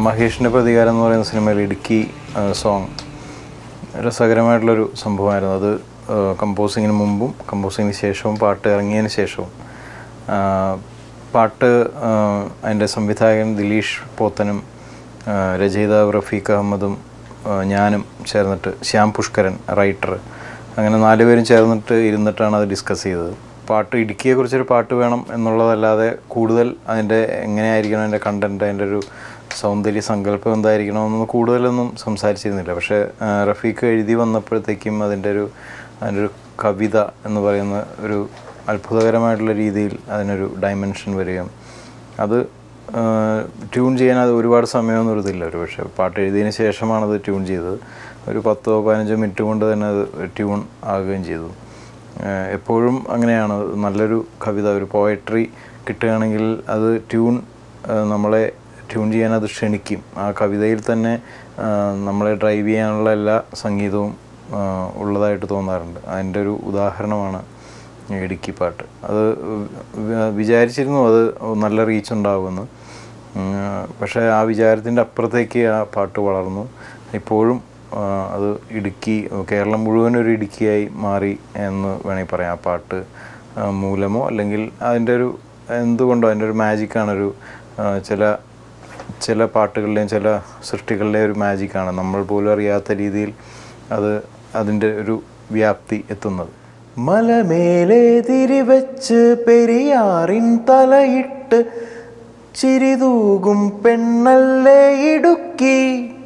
മഹേഷിൻ്റെ പ്രതികാരം എന്ന് പറയുന്ന സിനിമയിൽ ഇടുക്കി സോങ് രസകരമായിട്ടുള്ളൊരു സംഭവമായിരുന്നു അത് കമ്പോസിങ്ങിന് മുമ്പും കമ്പോസിങ്ങിന് ശേഷവും പാട്ട് ഇറങ്ങിയതിന് ശേഷവും ആ, പാട്ട് ആ, അതിൻ്റെ സംവിധായകൻ ദിലീഷ് പോത്തനും ആ, രചയിതാവ് റഫീഖ് അഹമ്മദും ആ, ഞാനും ചേർന്നിട്ട് ശ്യാം പുഷ്കരൻ റൈറ്റർ അങ്ങനെ നാലുപേരും ചേർന്നിട്ട് ഇരുന്നിട്ടാണ് അത് ഡിസ്കസ് ചെയ്തത് പാട്ട് ഇടുക്കിയെക്കുറിച്ചൊരു പാട്ട് വേണം എന്നുള്ളതല്ലാതെ കൂടുതൽ അതിൻ്റെ എങ്ങനെയായിരിക്കണം അതിൻ്റെ കണ്ടൻറ്റ് അതിൻ്റെ ഒരു സൗന്ദര്യ സങ്കല്പം എന്തായിരിക്കണമെന്നൊന്നും കൂടുതലൊന്നും സംസാരിച്ചിരുന്നില്ല പക്ഷേ ആ, റഫീഖ് എഴുതി വന്നപ്പോഴത്തേക്കും അതിൻ്റെ ഒരു അതിൻ്റെ ഒരു കവിത എന്ന് പറയുന്ന ഒരു അത്ഭുതകരമായിട്ടുള്ള രീതിയിൽ അതിനൊരു ഡയമെൻഷൻ വരികയും അത് ട്യൂൺ ചെയ്യാൻ അത് ഒരുപാട് സമയമൊന്നും എടുത്തില്ല ഒരു പക്ഷേ പാട്ട് എഴുതിയതിന് ശേഷമാണ് അത് ട്യൂൺ ചെയ്തത് ഒരു പത്തോ പതിനഞ്ചോ മിനിറ്റ് കൊണ്ട് തന്നെ അത് ട്യൂൺ ആകുകയും ചെയ്തു ഏഹ് എപ്പോഴും അങ്ങനെയാണ് നല്ലൊരു കവിത ഒരു പോയട്രി കിട്ടുകയാണെങ്കിൽ അത് ട്യൂൺ ഏഹ് നമ്മളെ ട്യൂൺ ചെയ്യാൻ അത് ക്ഷണിക്കും ആ കവിതയിൽ തന്നെ ഏഹ് നമ്മളെ ഡ്രൈവ് ചെയ്യാനുള്ള എല്ലാ സംഗീതവും ഏഹ് ഉള്ളതായിട്ട് തോന്നാറുണ്ട് അതിൻ്റെ ഒരു ഉദാഹരണമാണ് ഇടുക്കി പാട്ട് അത് വി- വിചാരിച്ചിരുന്നു അത് നല്ല റീച്ച് ഉണ്ടാകുമെന്ന് ഉം, പക്ഷേ ആ വിചാരത്തിൻ്റെ അപ്പുറത്തേക്ക് ആ പാട്ട് വളർന്നു ഇപ്പോഴും ആ, അത് ഇടുക്കി കേരളം മുഴുവൻ ഒരു ഇടുക്കിയായി മാറി എന്ന് വേണമെങ്കിൽ പറയാം ആ പാട്ട് ആ, മൂലമോ അല്ലെങ്കിൽ അതിൻ്റെ ഒരു എന്തുകൊണ്ടോ അതിൻ്റെ ഒരു മാജിക്കാണ് ഒരു ആ, ചില ചില പാട്ടുകളുടെയും ചില സൃഷ്ടികളുടെയും ഒരു മാജിക്കാണ് നമ്മൾ പോലും അറിയാത്ത രീതിയിൽ അത് അതിൻ്റെ ഒരു വ്യാപ്തി എത്തുന്നത് മലമേലെ തിരിവെച്ച് പെരിയാറിൻ തലയിട്ട് ചിരിതൂകും പെണ്ണല്ലേ ഇടുക്കി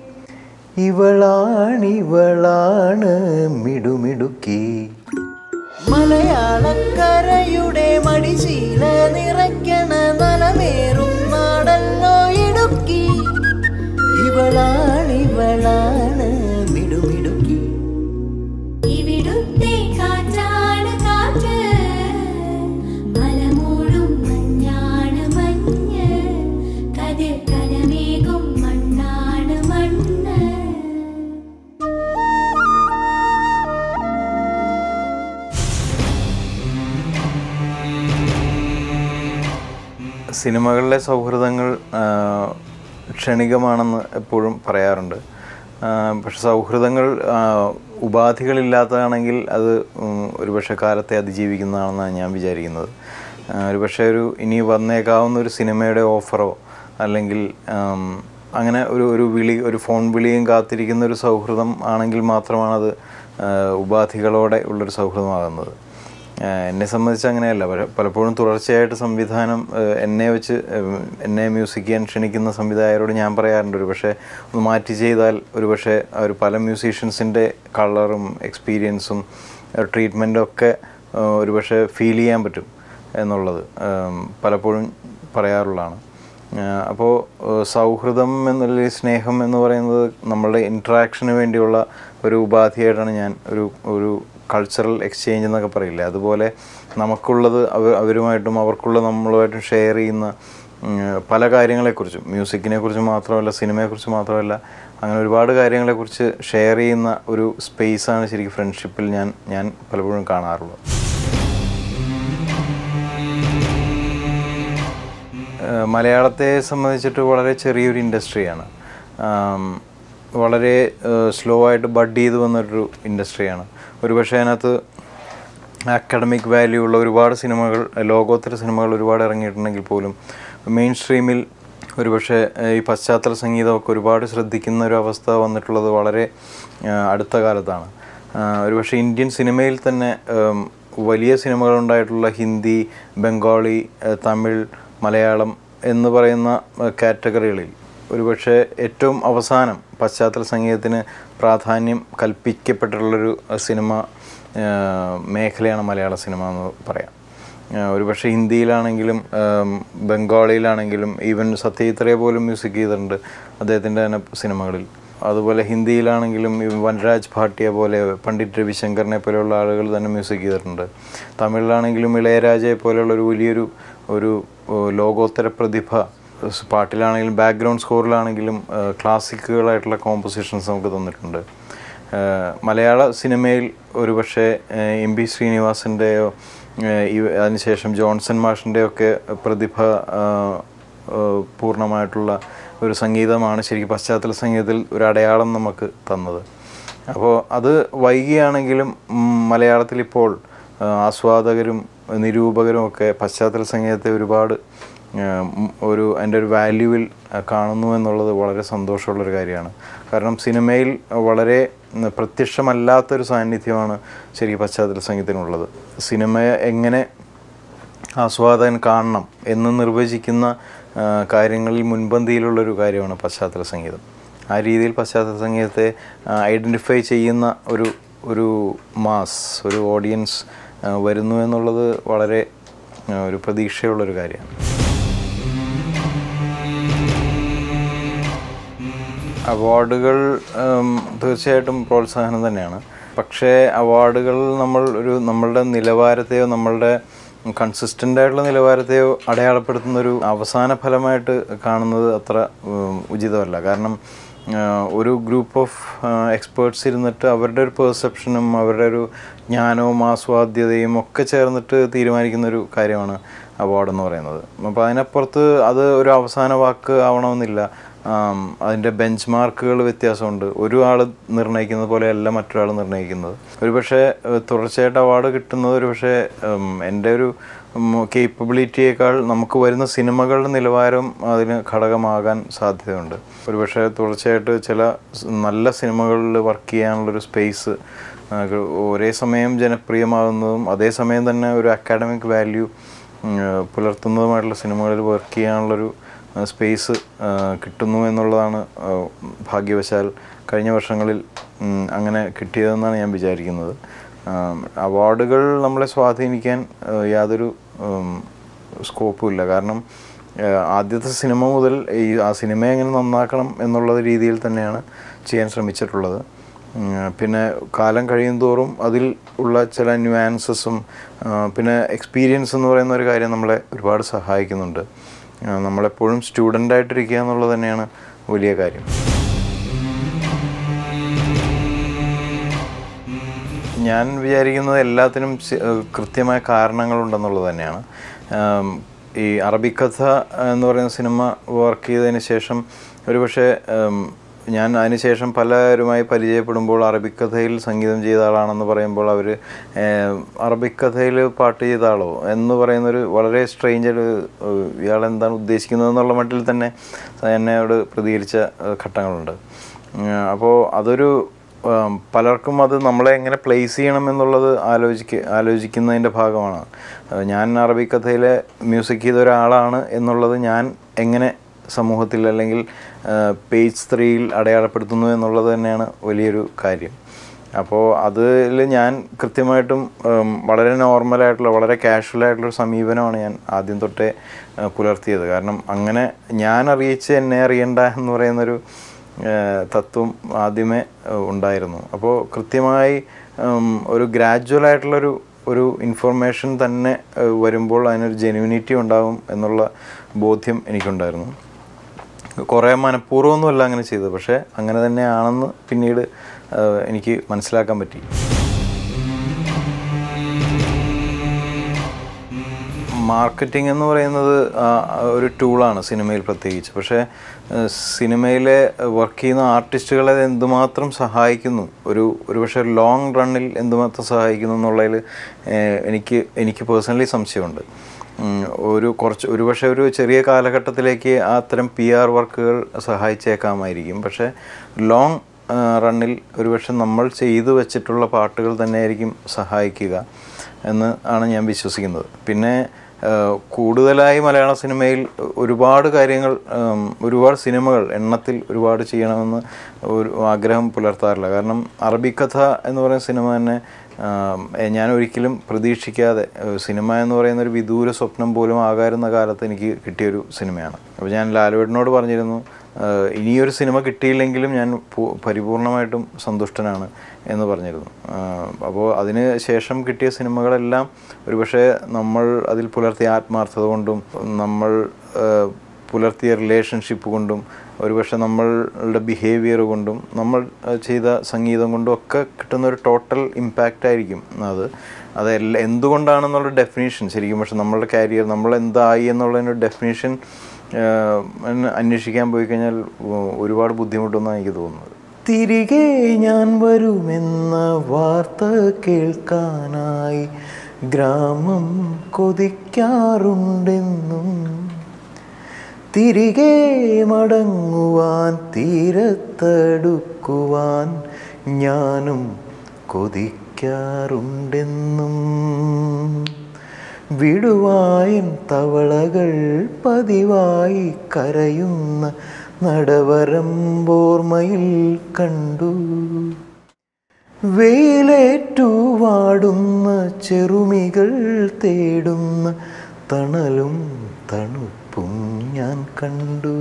ഇവളാണിവളാണ് മിടുമിടുക്കി മലയാളക്കരയുടെ മടിശീല നിറയ്ക്കണ നലമേറും നാടല്ലോ ഇടുക്കി ഇവളാണിവളാണ് മിടുമിടുക്കി ഇവിടുത്തെ കാറ്റാണ് കാറ്റ് മലമൂടും മഞ്ഞാണ് മഞ്ഞ് കതിർ കനമേകും മണ്ണാണ് മണ്ണ് സിനിമകളിലെ സൗഹൃദങ്ങൾ ആ, ക്ഷണികമാണെന്ന് എപ്പോഴും പറയാറുണ്ട് ആ, പക്ഷെ സൗഹൃദങ്ങൾ ആ, ഉപാധികളില്ലാത്തതാണെങ്കിൽ അത് ഉം, ഒരുപക്ഷെ കാലത്തെ അതിജീവിക്കുന്നതാണെന്നാണ് ഞാൻ വിചാരിക്കുന്നത് ആ, ഒരുപക്ഷെ ഒരു ഇനി വന്നേക്കാവുന്ന ഒരു സിനിമയുടെ ഓഫറോ അല്ലെങ്കിൽ ആം, അങ്ങനെ ഒരു ഒരു വിളി ഒരു ഫോൺ വിളിയും കാത്തിരിക്കുന്ന ഒരു സൗഹൃദം ആണെങ്കിൽ മാത്രമാണത് ആ, ഉപാധികളോടെ ഉള്ളൊരു സൗഹൃദമാകുന്നത് ഏഹ് എന്നെ സംബന്ധിച്ച് അങ്ങനെയല്ല പക്ഷെ പലപ്പോഴും തുടർച്ചയായിട്ട് സംവിധാനം ഏഹ് എന്നെ വെച്ച് ഏഹ് എന്നെ മ്യൂസിക് ചെയ്യാൻ ക്ഷണിക്കുന്ന സംവിധായകരോട് ഞാൻ പറയാറുണ്ട് ഒരു പക്ഷേ ഒന്ന് മാറ്റി ചെയ്താൽ ഒരു പക്ഷേ ഒരു പല മ്യൂസീഷ്യൻസിൻ്റെ കളറും എക്സ്പീരിയൻസും ട്രീറ്റ്മെൻറ്റും ഒക്കെ ഏഹ് ഒരു പക്ഷേ ഫീൽ ചെയ്യാൻ പറ്റും എന്നുള്ളത് ഏഹ് പലപ്പോഴും പറയാറുള്ളതാണ് അപ്പോൾ സൗഹൃദം എന്നുള്ള സ്നേഹം എന്ന് പറയുന്നത് നമ്മളുടെ ഇൻട്രാക്ഷന് വേണ്ടിയുള്ള ഒരു ഉപാധിയായിട്ടാണ് ഞാൻ ഒരു ഒരു കൾച്ചറൽ എക്സ്ചേഞ്ച് എന്നൊക്കെ പറയില്ലേ അതുപോലെ നമുക്കുള്ളത് അവ അവരുമായിട്ടും അവർക്കുള്ള നമ്മളുമായിട്ടും ഷെയർ ചെയ്യുന്ന ഉം, പല കാര്യങ്ങളെക്കുറിച്ചും മ്യൂസിക്കിനെ കുറിച്ച് മാത്രമല്ല സിനിമയെക്കുറിച്ച് മാത്രമല്ല അങ്ങനെ ഒരുപാട് കാര്യങ്ങളെക്കുറിച്ച് ഷെയർ ചെയ്യുന്ന ഒരു സ്പേസാണ് ശരിക്കും ഫ്രണ്ട്ഷിപ്പിൽ ഞാൻ ഞാൻ പലപ്പോഴും കാണാറുള്ളത് ഏഹ് മലയാളത്തെ സംബന്ധിച്ചിട്ട് വളരെ ചെറിയൊരു ഇൻഡസ്ട്രിയാണ് ആം, വളരെ സ്ലോ ആയിട്ട് ബഡ് ചെയ്ത് വന്നൊരു ഇൻഡസ്ട്രിയാണ് ഒരുപക്ഷെ അതിനകത്ത് അക്കാഡമിക് വാല്യൂ ഉള്ള ഒരുപാട് സിനിമകൾ ലോകോത്തര സിനിമകൾ ഒരുപാട് ഇറങ്ങിയിട്ടുണ്ടെങ്കിൽ പോലും മെയിൻ സ്ട്രീമിൽ ഒരുപക്ഷെ ഏഹ് ഈ പശ്ചാത്തല സംഗീതമൊക്കെ ഒരുപാട് ശ്രദ്ധിക്കുന്ന ഒരു അവസ്ഥ വന്നിട്ടുള്ളത് വളരെ ഏഹ് അടുത്ത കാലത്താണ് ആഹ് ഒരുപക്ഷെ ഇന്ത്യൻ സിനിമയിൽ തന്നെ ഏം, വലിയ സിനിമകളുണ്ടായിട്ടുള്ള ഹിന്ദി ബംഗാളി ഏഹ് തമിഴ് മലയാളം എന്ന് പറയുന്ന ഏഹ് കാറ്റഗറികളിൽ ഒരുപക്ഷെ ഏറ്റവും അവസാനം പശ്ചാത്തല സംഗീതത്തിന് പ്രാധാന്യം കൽപ്പിക്കപ്പെട്ടിട്ടുള്ളൊരു ഏഹ് സിനിമ ഏഹ് മേഖലയാണ് മലയാള സിനിമ എന്ന് പറയാം ഏഹ് ഒരുപക്ഷെ ഹിന്ദിയിലാണെങ്കിലും ഏം, ബംഗാളിയിലാണെങ്കിലും ഈവൻ സത്യജിത്രയെ പോലും മ്യൂസിക് ചെയ്തിട്ടുണ്ട് അദ്ദേഹത്തിൻ്റെ തന്നെ സിനിമകളിൽ അതുപോലെ ഹിന്ദിയിലാണെങ്കിലും ഈ വനരാജ് ഭാട്ടിയ പോലെ പണ്ഡിറ്റ് രവിശങ്കറിനെ പോലെയുള്ള ആളുകൾ തന്നെ മ്യൂസിക് ചെയ്തിട്ടുണ്ട് തമിഴിലാണെങ്കിലും ഇളയരാജയെ പോലെയുള്ള ഒരു വലിയൊരു ഒരു ഏഹ്, ലോകോത്തര പ്രതിഭ സ് പാട്ടിലാണെങ്കിലും ബാക്ക്ഗ്രൗണ്ട് സ്കോറിലാണെങ്കിലും ഏഹ്, ക്ലാസിക്കുകളായിട്ടുള്ള കോമ്പോസിഷൻസ് നമുക്ക് തന്നിട്ടുണ്ട് ഏഹ്, മലയാള സിനിമയിൽ ഒരുപക്ഷെ ഏഹ്, എം പി ശ്രീനിവാസൻ്റെയോ ഏഹ്, ഈ അതിനുശേഷം ജോൺസൺ മാഷിൻ്റെയൊക്കെ പ്രതിഭ ഏഹ്, ഏഹ്, പൂർണ്ണമായിട്ടുള്ള ഒരു സംഗീതമാണ് ശരിക്കും പശ്ചാത്തല സംഗീതത്തിൽ ഒരു അടയാളം നമുക്ക് തന്നത് അപ്പോൾ അത് വൈകിയാണെങ്കിലും ഉം, മലയാളത്തിൽ ഇപ്പോൾ ആ, ആസ്വാദകരും നിരൂപകരും ഒക്കെ പശ്ചാത്തല സംഗീതത്തെ ഒരുപാട് ആ, ഉം, ഒരു അതിൻ്റെ ഒരു വാല്യൂവിൽ ആ, കാണുന്നു എന്നുള്ളത് വളരെ സന്തോഷമുള്ളൊരു കാര്യമാണ് കാരണം സിനിമയിൽ വളരെ ഉം, പ്രത്യക്ഷമല്ലാത്തൊരു സാന്നിധ്യമാണ് ശരിക്കും പശ്ചാത്തല സംഗീതത്തിനുള്ളത് സിനിമയെ എങ്ങനെ ആസ്വാദകൻ കാണണം എന്ന് നിർവചിക്കുന്ന ആ, കാര്യങ്ങളിൽ മുൻപന്തിയിലുള്ളൊരു കാര്യമാണ് പശ്ചാത്തല സംഗീതം ആ രീതിയിൽ പശ്ചാത്തല സംഗീതത്തെ ഐഡൻറ്റിഫൈ ചെയ്യുന്ന ഒരു ഒരു മാസ് ഒരു ഓഡിയൻസ് ആ, വരുന്നു എന്നുള്ളത് വളരെ ആ, ഒരു പ്രതീക്ഷയുള്ളൊരു കാര്യമാണ് അവാർഡുകൾ ഉം, തീർച്ചയായിട്ടും പ്രോത്സാഹനം തന്നെയാണ് പക്ഷേ അവാർഡുകൾ നമ്മൾ ഒരു നമ്മളുടെ നിലവാരത്തെയോ നമ്മളുടെ കൺസിസ്റ്റൻ്റ് ആയിട്ടുള്ള നിലവാരത്തെയോ അടയാളപ്പെടുത്തുന്ന ഒരു അവസാന ഫലമായിട്ട് കാണുന്നത് അത്ര ഉം, ഉചിതമല്ല കാരണം ആ, ഒരു ഗ്രൂപ്പ് ഓഫ് എക്സ്പേർട്സ് ഇരുന്നിട്ട് അവരുടെ ഒരു പെർസെപ്ഷനും അവരുടെ ഒരു ജ്ഞാനവും ആസ്വാദ്യതയും ഒക്കെ ചേർന്നിട്ട് തീരുമാനിക്കുന്ന ഒരു കാര്യമാണ് അവാർഡ് എന്ന് പറയുന്നത് അപ്പോൾ അതിനപ്പുറത്ത് അത് ഒരു അവസാന വാക്ക് ആവണമെന്നില്ല ആം, അതിൻ്റെ ബെഞ്ച് മാർക്കുകൾ വ്യത്യാസമുണ്ട് ഒരു ആൾ നിർണ്ണയിക്കുന്നത് പോലെയല്ല മറ്റൊരാൾ നിർണ്ണയിക്കുന്നത് ഒരുപക്ഷെ ഏഹ്, തുടർച്ചയായിട്ട് അവാർഡ് കിട്ടുന്നത് ഒരുപക്ഷെ ഉം, എൻ്റെ ഒരു കേപ്പബിലിറ്റിയേക്കാൾ നമുക്ക് വരുന്ന സിനിമകളുടെ നിലവാരം അതിന് ഘടകമാകാൻ സാധ്യതയുണ്ട് ഒരുപക്ഷെ തുടർച്ചയായിട്ട് ചില സ് നല്ല സിനിമകളിൽ വർക്ക് ചെയ്യാനുള്ളൊരു സ്പേസ് ഒരേ സമയം ജനപ്രിയമാകുന്നതും അതേസമയം തന്നെ ഒരു അക്കാഡമിക് വാല്യൂ പുലർത്തുന്നതുമായിട്ടുള്ള സിനിമകളിൽ വർക്ക് ചെയ്യാനുള്ളൊരു സ്പേസ് കിട്ടുന്നു എന്നുള്ളതാണ് ആ, ഭാഗ്യവശാൽ കഴിഞ്ഞ വർഷങ്ങളിൽ ഉം, അങ്ങനെ കിട്ടിയതെന്നാണ് ഞാൻ വിചാരിക്കുന്നത് അവാർഡുകൾ നമ്മളെ സ്വാധീനിക്കാൻ ആ, യാതൊരു സ്കോപ്പും ഇല്ല കാരണം ആ, ആദ്യത്തെ സിനിമ മുതൽ ഈ ആ സിനിമ എങ്ങനെ നന്നാക്കണം എന്നുള്ള രീതിയിൽ തന്നെയാണ് ചെയ്യാൻ ശ്രമിച്ചിട്ടുള്ളത് ഉം, പിന്നെ കാലം കഴിയും തോറും അതിൽ ഉള്ള ചില ന്യൂആൻസസും പിന്നെ എക്സ്പീരിയൻസ് എന്ന് പറയുന്ന ഒരു കാര്യം നമ്മളെ ഒരുപാട് സഹായിക്കുന്നുണ്ട് ആ, നമ്മളെപ്പോഴും സ്റ്റുഡൻ്റ് ആയിട്ടിരിക്കുക എന്നുള്ളത് തന്നെയാണ് വലിയ കാര്യം ഞാൻ വിചാരിക്കുന്നത് എല്ലാത്തിനും സി- ഏഹ് കൃത്യമായ കാരണങ്ങളുണ്ടെന്നുള്ളത് തന്നെയാണ് ആം, ഈ അറബിക്കഥ എന്ന് പറയുന്ന സിനിമ വർക്ക് ചെയ്തതിന് ശേഷം ഒരുപക്ഷെ ആം, ഞാൻ അതിനുശേഷം പലരുമായി പരിചയപ്പെടുമ്പോൾ അറബിക്കഥയിൽ സംഗീതം ചെയ്ത ആളാണെന്ന് പറയുമ്പോൾ അവർ അറബിക്കഥയിൽ പാട്ട് ചെയ്ത ആളോ എന്ന് പറയുന്നൊരു വളരെ സ്ട്രേഞ്ച് ഇയാൾ എന്താണ് ഉദ്ദേശിക്കുന്നത് എന്നുള്ള മട്ടിൽ തന്നെ എന്നോട് പ്രതികരിച്ച ഏഹ് ഘട്ടങ്ങളുണ്ട് അപ്പോൾ അതൊരു ഉം, പലർക്കും അത് നമ്മളെ എങ്ങനെ പ്ലേസ് ചെയ്യണം എന്നുള്ളത് ആലോചിക്ക ആലോചിക്കുന്നതിൻ്റെ ഭാഗമാണ് ഏഹ് ഞാൻ അറബിക്കഥയിലെ മ്യൂസിക് ചെയ്ത ഒരാളാണ് എന്നുള്ളത് ഞാൻ എങ്ങനെ സമൂഹത്തിൽ അല്ലെങ്കിൽ പേജ് ത്രീയിൽ അടയാളപ്പെടുത്തുന്നു എന്നുള്ളത് തന്നെയാണ് വലിയൊരു കാര്യം അപ്പോൾ അതിൽ ഞാൻ കൃത്യമായിട്ടും ഉം, വളരെ നോർമലായിട്ടുള്ള വളരെ കാഷ്വൽ ആയിട്ടുള്ളൊരു സമീപനമാണ് ഞാൻ ആദ്യം തൊട്ടേ ഏഹ് പുലർത്തിയത് കാരണം അങ്ങനെ ഞാൻ അറിയിച്ച് എന്നെ അറിയണ്ട എന്ന് പറയുന്നൊരു ഏഹ് തത്വം ആദ്യമേ ഏഹ് ഉണ്ടായിരുന്നു അപ്പോൾ കൃത്യമായി ഉം, ഒരു ഗ്രാജുവൽ ആയിട്ടുള്ളൊരു ഒരു ഇൻഫർമേഷൻ തന്നെ ഏഹ് വരുമ്പോൾ അതിനൊരു ജെന്യൂനിറ്റി ഉണ്ടാകും എന്നുള്ള ബോധ്യം എനിക്കുണ്ടായിരുന്നു കുറേ മനഃപൂർവ്വമൊന്നുമല്ല അങ്ങനെ ചെയ്തത് പക്ഷേ അങ്ങനെ തന്നെയാണെന്ന് പിന്നീട് ഏഹ് എനിക്ക് മനസ്സിലാക്കാൻ പറ്റി മാർക്കറ്റിംഗ് എന്ന് പറയുന്നത് ആ, ഒരു ടൂളാണ് സിനിമയിൽ പ്രത്യേകിച്ച് പക്ഷേ ഏഹ്, സിനിമയിലെ വർക്ക് ചെയ്യുന്ന ആർട്ടിസ്റ്റുകളെ അത് എന്തുമാത്രം സഹായിക്കുന്നു ഒരു ഒരു പക്ഷേ ലോങ് റണ്ണിൽ എന്തുമാത്രം സഹായിക്കുന്നു എന്നുള്ളതിൽ ഏഹ്, എനിക്ക് എനിക്ക് പേഴ്സണലി സംശയമുണ്ട് ഉം, ഒരു കുറച്ച് ഒരു പക്ഷേ ഒരു ചെറിയ കാലഘട്ടത്തിലേക്ക് ആ അത്തരം പി ആർ വർക്കുകൾ സഹായിച്ചേക്കാമായിരിക്കും പക്ഷേ ലോങ് റണ്ണിൽ ഒരുപക്ഷെ നമ്മൾ ചെയ്തു വെച്ചിട്ടുള്ള പാട്ടുകൾ തന്നെയായിരിക്കും സഹായിക്കുക എന്ന് ആണ് ഞാൻ വിശ്വസിക്കുന്നത് പിന്നെ ആ, കൂടുതലായി മലയാള സിനിമയിൽ ഒരുപാട് കാര്യങ്ങൾ ഉം, ഒരുപാട് സിനിമകൾ എണ്ണത്തിൽ ഒരുപാട് ചെയ്യണമെന്ന് ഒരു ആഗ്രഹം പുലർത്താറില്ല കാരണം അറബിക്കഥ എന്ന് പറയുന്ന സിനിമ തന്നെ ആം, എ- ഞാൻ ഒരിക്കലും പ്രതീക്ഷിക്കാതെ ഏഹ്, സിനിമ എന്ന് പറയുന്ന ഒരു വിദൂര സ്വപ്നം പോലും ആകാരുന്ന കാലത്ത് എനിക്ക് കിട്ടിയൊരു സിനിമയാണ് അപ്പോൾ ഞാൻ ലാലുവേട്ടനോട് പറഞ്ഞിരുന്നു ആഹ്, ഇനിയൊരു സിനിമ കിട്ടിയില്ലെങ്കിലും ഞാൻ പൂ- പരിപൂർണമായിട്ടും സന്തുഷ്ടനാണ് എന്ന് പറഞ്ഞിരുന്നു ആഹ്, അപ്പോൾ അതിന് ശേഷം കിട്ടിയ സിനിമകളെല്ലാം ഒരുപക്ഷെ നമ്മൾ അതിൽ പുലർത്തിയ ആത്മാർത്ഥത കൊണ്ടും നമ്മൾ ആഹ്, പുലർത്തിയ റിലേഷൻഷിപ്പ് കൊണ്ടും ഒരുപക്ഷെ നമ്മളുടെ ബിഹേവിയർ കൊണ്ടും നമ്മൾ അഹ് ചെയ്ത സംഗീതം കൊണ്ടും ഒക്കെ കിട്ടുന്ന ഒരു ടോട്ടൽ ഇമ്പാക്റ്റ് ആയിരിക്കും അത് അത് എല്ലാ എന്തുകൊണ്ടാണെന്നുള്ള ഡെഫിനേഷൻ ശരിക്കും പക്ഷെ നമ്മളുടെ കാരിയർ നമ്മൾ എന്തായി എന്നുള്ളതിൻ്റെ ഡെഫിനേഷൻ ആഹ് എന്ന് അന്വേഷിക്കാൻ പോയി കഴിഞ്ഞാൽ ഒ- ഒരുപാട് ബുദ്ധിമുട്ടെന്നാണ് എനിക്ക് തോന്നുന്നത് തിരികെ ഞാൻ വരുമെന്ന വാർത്ത കേൾക്കാനായി ഗ്രാമം കൊതിക്കാറുണ്ടെന്നും തിരികെ മടങ്ങുവാൻ തീരത്തടുക്കുവാൻ ഞാനും കൊതിക്കാറുണ്ടെന്നും വിടുവായൻ തവളകൾ പതിവായി കരയുന്ന നടവരമ്പോർമയിൽ കണ്ടു വെയിലേറ്റു വാടുന്ന ചെറുമികൾ തേടുന്ന തണലും തണുപ്പും ഞാൻ കണ്ടു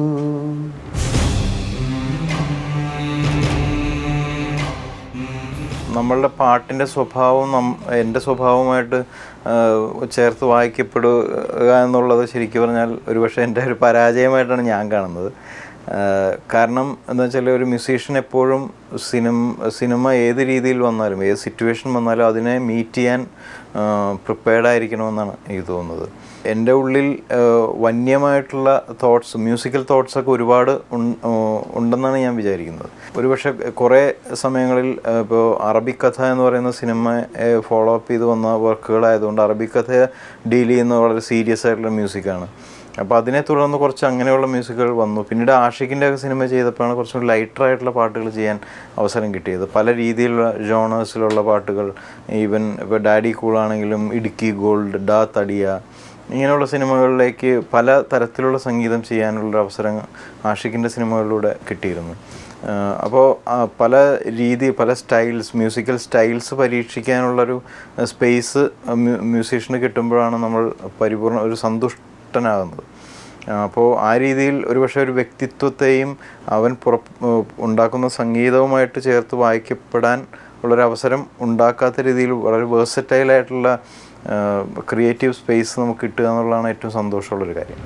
നമ്മളുടെ പാട്ടിൻ്റെ സ്വഭാവം നം എൻ്റെ സ്വഭാവമായിട്ട് ആ, ചേർത്ത് വായിക്കപ്പെടുക എന്നുള്ളത് ശരിക്കും പറഞ്ഞാൽ ഒരുപക്ഷെ എൻ്റെ ഒരു പരാജയമായിട്ടാണ് ഞാൻ കാണുന്നത് ആ, കാരണം എന്താ വെച്ചാൽ ഒരു മ്യൂസീഷ്യൻ എപ്പോഴും സിനിമ സിനിമ ഏത് രീതിയിൽ വന്നാലും ഏത് സിറ്റുവേഷൻ വന്നാലും അതിനെ മീറ്റ് ചെയ്യാൻ പ്രിപ്പയർഡ് ആയിരിക്കണമെന്നാണ് എനിക്ക് തോന്നുന്നത് എൻ്റെ ഉള്ളിൽ ആ, വന്യമായിട്ടുള്ള തോട്ട്സ് മ്യൂസിക്കൽ തോട്ട്സൊക്കെ ഒരുപാട് ഉൺ- ആ, ഉണ്ടെന്നാണ് ഞാൻ വിചാരിക്കുന്നത് ഒരുപക്ഷെ കുറേ സമയങ്ങളിൽ ഇപ്പോൾ അറബിക് കഥ എന്ന് പറയുന്ന സിനിമ ഫോളോ അപ്പ് ചെയ്ത് വന്ന വർക്കുകളായതുകൊണ്ട് അറബിക് കഥ ഡീൽ ചെയ്യുന്നത് വളരെ സീരിയസ് ആയിട്ടുള്ള മ്യൂസിക്കാണ് അപ്പോൾ അതിനെ തുടർന്ന് കുറച്ച് അങ്ങനെയുള്ള മ്യൂസിക്കുകൾ വന്നു പിന്നീട് ആഷിഖിൻ്റെ ഒക്കെ സിനിമ ചെയ്തപ്പോഴാണ് കുറച്ചും ലൈറ്റർ ആയിട്ടുള്ള പാട്ടുകൾ ചെയ്യാൻ അവസരം കിട്ടിയത് പല രീതിയിലുള്ള ജോണേഴ്സിലുള്ള പാട്ടുകൾ ഈവൻ ഇപ്പോൾ ഡാഡി കൂളാണെങ്കിലും ഇടുക്കി ഗോൾഡ് ഡാ തടിയ ഇങ്ങനെയുള്ള സിനിമകളിലേക്ക് പല തരത്തിലുള്ള സംഗീതം ചെയ്യാനുള്ള അവസരം ആഷിഖിൻ്റെ സിനിമകളിലൂടെ കിട്ടിയിരുന്നു അപ്പോൾ പല രീതി പല സ്റ്റൈൽസ് മ്യൂസിക്കൽ സ്റ്റൈൽസ് പരീക്ഷിക്കാനുള്ളൊരു സ്പേസ് മ്യൂസീഷ്യന് കിട്ടുമ്പോഴാണ് നമ്മൾ പരിപൂർണ ഒരു സന്തുഷ്ടനാകുന്നത് അപ്പോൾ ആ രീതിയിൽ ഒരുപക്ഷെ ഒരു വ്യക്തിത്വത്തെയും അവൻ പുറ ഉണ്ടാക്കുന്ന സംഗീതവുമായിട്ട് ചേർത്ത് വായിക്കപ്പെടാൻ ഉള്ളൊരവസരം ഉണ്ടാക്കാത്ത രീതിയിൽ വളരെ വേഴ്സറ്റൈലായിട്ടുള്ള ക്രിയേറ്റീവ് സ്പേസ് നമുക്ക് കിട്ടുക എന്നുള്ളതാണ് ഏറ്റവും സന്തോഷമുള്ളൊരു കാര്യം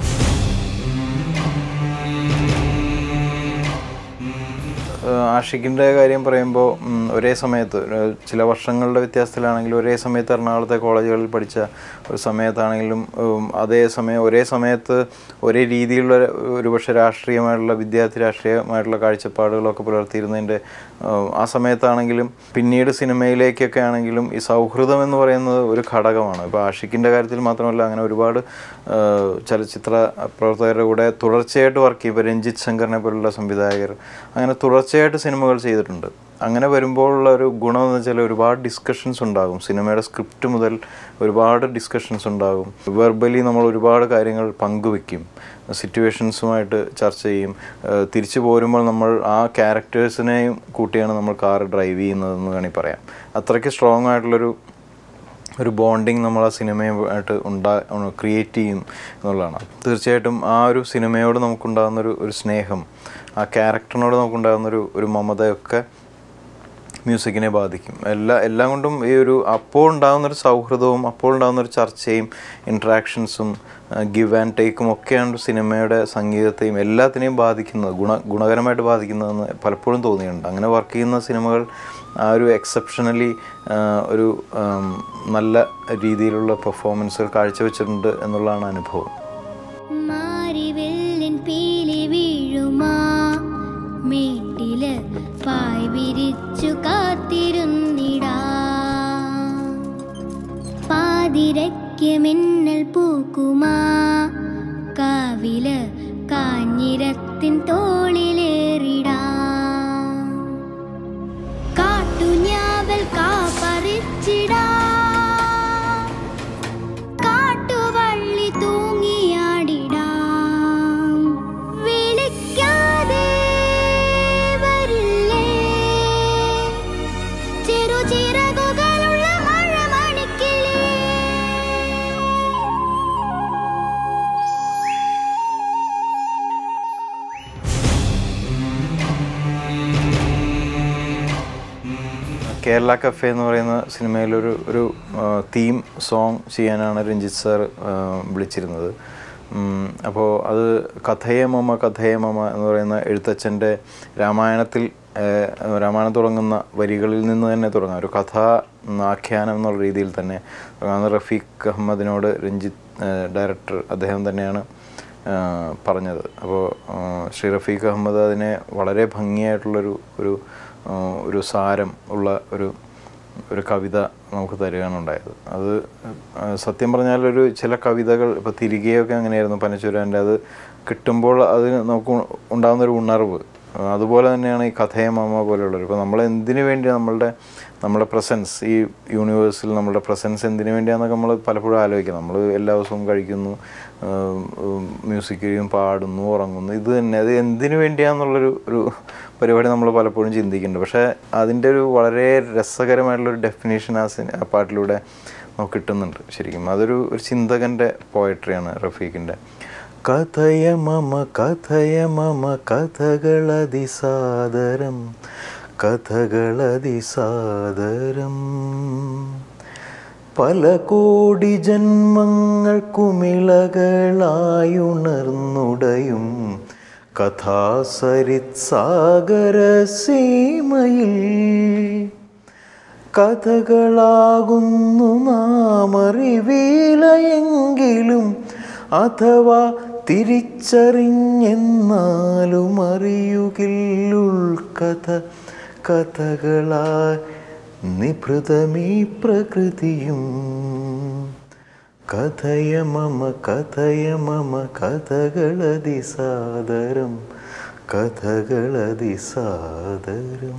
ആഷിഖിൻ്റെ കാര്യം പറയുമ്പോൾ ഒരേ സമയത്ത് ഒരു ചില വർഷങ്ങളുടെ വ്യത്യാസത്തിലാണെങ്കിലും ഒരേ സമയത്ത് എറണാകുളത്തെ കോളേജുകളിൽ പഠിച്ച ഒരു സമയത്താണെങ്കിലും ഉം, അതേ സമയം ഒരേ സമയത്ത് ഒരേ രീതിയിലുള്ള ഒരുപക്ഷെ രാഷ്ട്രീയമായിട്ടുള്ള വിദ്യാർത്ഥി രാഷ്ട്രീയമായിട്ടുള്ള കാഴ്ചപ്പാടുകളൊക്കെ പുലർത്തിയിരുന്നതിൻ്റെ ഉം, ആ സമയത്താണെങ്കിലും പിന്നീട് സിനിമയിലേക്കൊക്കെ ആണെങ്കിലും ഈ സൗഹൃദം എന്ന് പറയുന്നത് ഒരു ഘടകമാണ് ഇപ്പോൾ ആഷിഖിൻ്റെ കാര്യത്തിൽ മാത്രമല്ല അങ്ങനെ ഒരുപാട് ആ, ചലച്ചിത്ര പ്രവർത്തകരുടെ കൂടെ തുടർച്ചയായിട്ട് വർക്ക് ചെയ്യും ഇപ്പോൾ രഞ്ജിത്ത് ശങ്കറിനെ പോലുള്ള സംവിധായകർ അങ്ങനെ തുടർച്ചയായിട്ട് സിനിമകൾ ചെയ്തിട്ടുണ്ട് അങ്ങനെ വരുമ്പോഴുള്ള ഒരു ഗുണം എന്ന് വെച്ചാൽ ഒരുപാട് ഡിസ്കഷൻസ് ഉണ്ടാകും സിനിമയുടെ സ്ക്രിപ്റ്റ് മുതൽ ഒരുപാട് ഡിസ്കഷൻസ് ഉണ്ടാകും വെർബലി നമ്മൾ ഒരുപാട് കാര്യങ്ങൾ പങ്കുവെക്കും സിറ്റുവേഷൻസുമായിട്ട് ചർച്ച ചെയ്യും ഏഹ് തിരിച്ചു പോരുമ്പോൾ നമ്മൾ ആ ക്യാരക്ടേഴ്സിനെയും കൂട്ടിയാണ് നമ്മൾ കാർ ഡ്രൈവ് ചെയ്യുന്നതെന്ന് വേണമെങ്കിൽ പറയാം അത്രയ്ക്ക് സ്ട്രോങ് ആയിട്ടുള്ളൊരു ഒരു ബോണ്ടിങ് നമ്മൾ ആ സിനിമയുമായിട്ട് ഉണ്ടാ ക്രിയേറ്റ് ചെയ്യും എന്നുള്ളതാണ് തീർച്ചയായിട്ടും ആ ഒരു സിനിമയോട് നമുക്കുണ്ടാകുന്നൊരു ഒരു സ്നേഹം ആ ക്യാരക്ടറിനോട് നമുക്കുണ്ടാകുന്നൊരു ഒരു മമതയൊക്കെ മ്യൂസിക്കിനെ ബാധിക്കും എല്ലാ എല്ലാം കൊണ്ടും ഈ ഒരു അപ്പോൾ ഉണ്ടാകുന്നൊരു സൗഹൃദവും അപ്പോൾ ഉണ്ടാകുന്നൊരു ചർച്ചയും ഇൻട്രാക്ഷൻസും ഗിവ് ആൻഡ് ടേക്കും ഒക്കെയാണ് സിനിമയുടെ സംഗീതത്തെയും എല്ലാത്തിനെയും ബാധിക്കുന്നത് ഗുണ ഗുണകരമായിട്ട് ബാധിക്കുന്നതെന്ന് പലപ്പോഴും തോന്നിയിട്ടുണ്ട് അങ്ങനെ വർക്ക് ചെയ്യുന്ന സിനിമകൾ ആ ഒരു എക്സെപ്ഷണലി ഒരു ആം, നല്ല രീതിയിലുള്ള പെർഫോമൻസുകൾ കാഴ്ചവെച്ചിട്ടുണ്ട് എന്നുള്ളതാണ് അനുഭവം മാരിവെള്ളിൻ പീലി വീഴുമാ മേട്ടില് പായ് വിരിച്ചു കാത്തിരുന്നിടാ പാതിരയ്ക്ക് മിന്നൽ പൂക്കുമാ കാവില് കാഞ്ഞിരത്തിൻ തോളിലേറിടാ കാട്ടുഞാവൽ കാപ്പറിച്ചിടാ കാട്ടുവള്ളി തൂങ്ങിയാടിടാം വിളിക്കാതെ വരില്ലേ ചെറുചിറകുകളുള്ള മഴമണിക്കിളി കേരള കഫേ എന്ന് പറയുന്ന സിനിമയിലൊരു ഒരു തീം സോങ് ചെയ്യാനാണ് രഞ്ജിത്ത് സാർ വിളിച്ചിരുന്നത് അപ്പോൾ അത് കഥയെ മമ കഥയെ മമ എന്ന് പറയുന്ന എഴുത്തച്ഛൻ്റെ രാമായണത്തിൽ ആ, രാമായണം തുടങ്ങുന്ന വരികളിൽ നിന്ന് തന്നെ തുടങ്ങാം ഒരു കഥ ആഖ്യാനം എന്നുള്ള രീതിയിൽ തന്നെ തുടങ്ങാം. റഫീഖ് അഹമ്മദിനോട് രഞ്ജിത്ത് ആ, ഡയറക്ടർ അദ്ദേഹം തന്നെയാണ് ആ, പറഞ്ഞത് അപ്പോൾ ശ്രീ റഫീഖ് അഹമ്മദ് അതിനെ വളരെ ഭംഗിയായിട്ടുള്ളൊരു ഒരു ആ, ഒരു സാരം ഉള്ള ഒരു ഒരു കവിത നമുക്ക് തരികയാണ് ഉണ്ടായത് അത് ആ, സത്യം പറഞ്ഞാൽ ഒരു ചില കവിതകൾ ഇപ്പോൾ തിരികെയൊക്കെ അങ്ങനെയായിരുന്നു പനച്ചുരാൻ്റെ അത് കിട്ടുമ്പോൾ അതിന് നമുക്ക് ഉ- ഉണ്ടാകുന്നൊരു ഉണർവ് ആ, അതുപോലെ തന്നെയാണ് ഈ കഥയ മാമ പോലെയുള്ളവർ ഇപ്പോൾ നമ്മൾ എന്തിനു വേണ്ടി നമ്മളുടെ നമ്മുടെ പ്രസൻസ് ഈ യൂണിവേഴ്സിൽ നമ്മുടെ പ്രസൻസ് എന്തിനു വേണ്ടിയാണെന്നൊക്കെ നമ്മൾ പലപ്പോഴും ആലോചിക്കും നമ്മൾ എല്ലാ ദിവസവും കഴിക്കുന്നു മ്യൂസിക് ചെയ്യും പാടുന്നു ഉറങ്ങുന്നു ഇത് തന്നെ അത് എന്തിനു വേണ്ടിയാണെന്നുള്ളൊരു ഒരു പരിപാടി നമ്മൾ പലപ്പോഴും ചിന്തിക്കുന്നുണ്ട് പക്ഷേ അതിൻ്റെ ഒരു വളരെ രസകരമായിട്ടുള്ളൊരു ഡെഫിനേഷൻ ആ സിനി ആ പാട്ടിലൂടെ നമുക്ക് കിട്ടുന്നുണ്ട് ശരിക്കും അതൊരു ഒരു ചിന്തകൻ്റെ പോയട്രിയാണ് റഫീഖിൻ്റെ കഥയ മമ കഥയ മമ കഥകളതിസാദരം കഥകളതിസാദരം പല കോടി ജന്മങ്ങൾക്കുമിളകളായുണർന്നുടയും കഥാസരിത് സാഗര സീമയിൽ കഥകളാകുന്നു നാം അറിവിലയെങ്കിലും അഥവാ തിരിച്ചറിഞ്ഞെന്നാലും അറിയുകില്ലുൾക്കഥ കഥകളായി നിഭൃതമീ പ്രകൃതിയും കഥയ മമ കഥയ മമ കഥകളതിസാദരം കഥകളതിസാദരം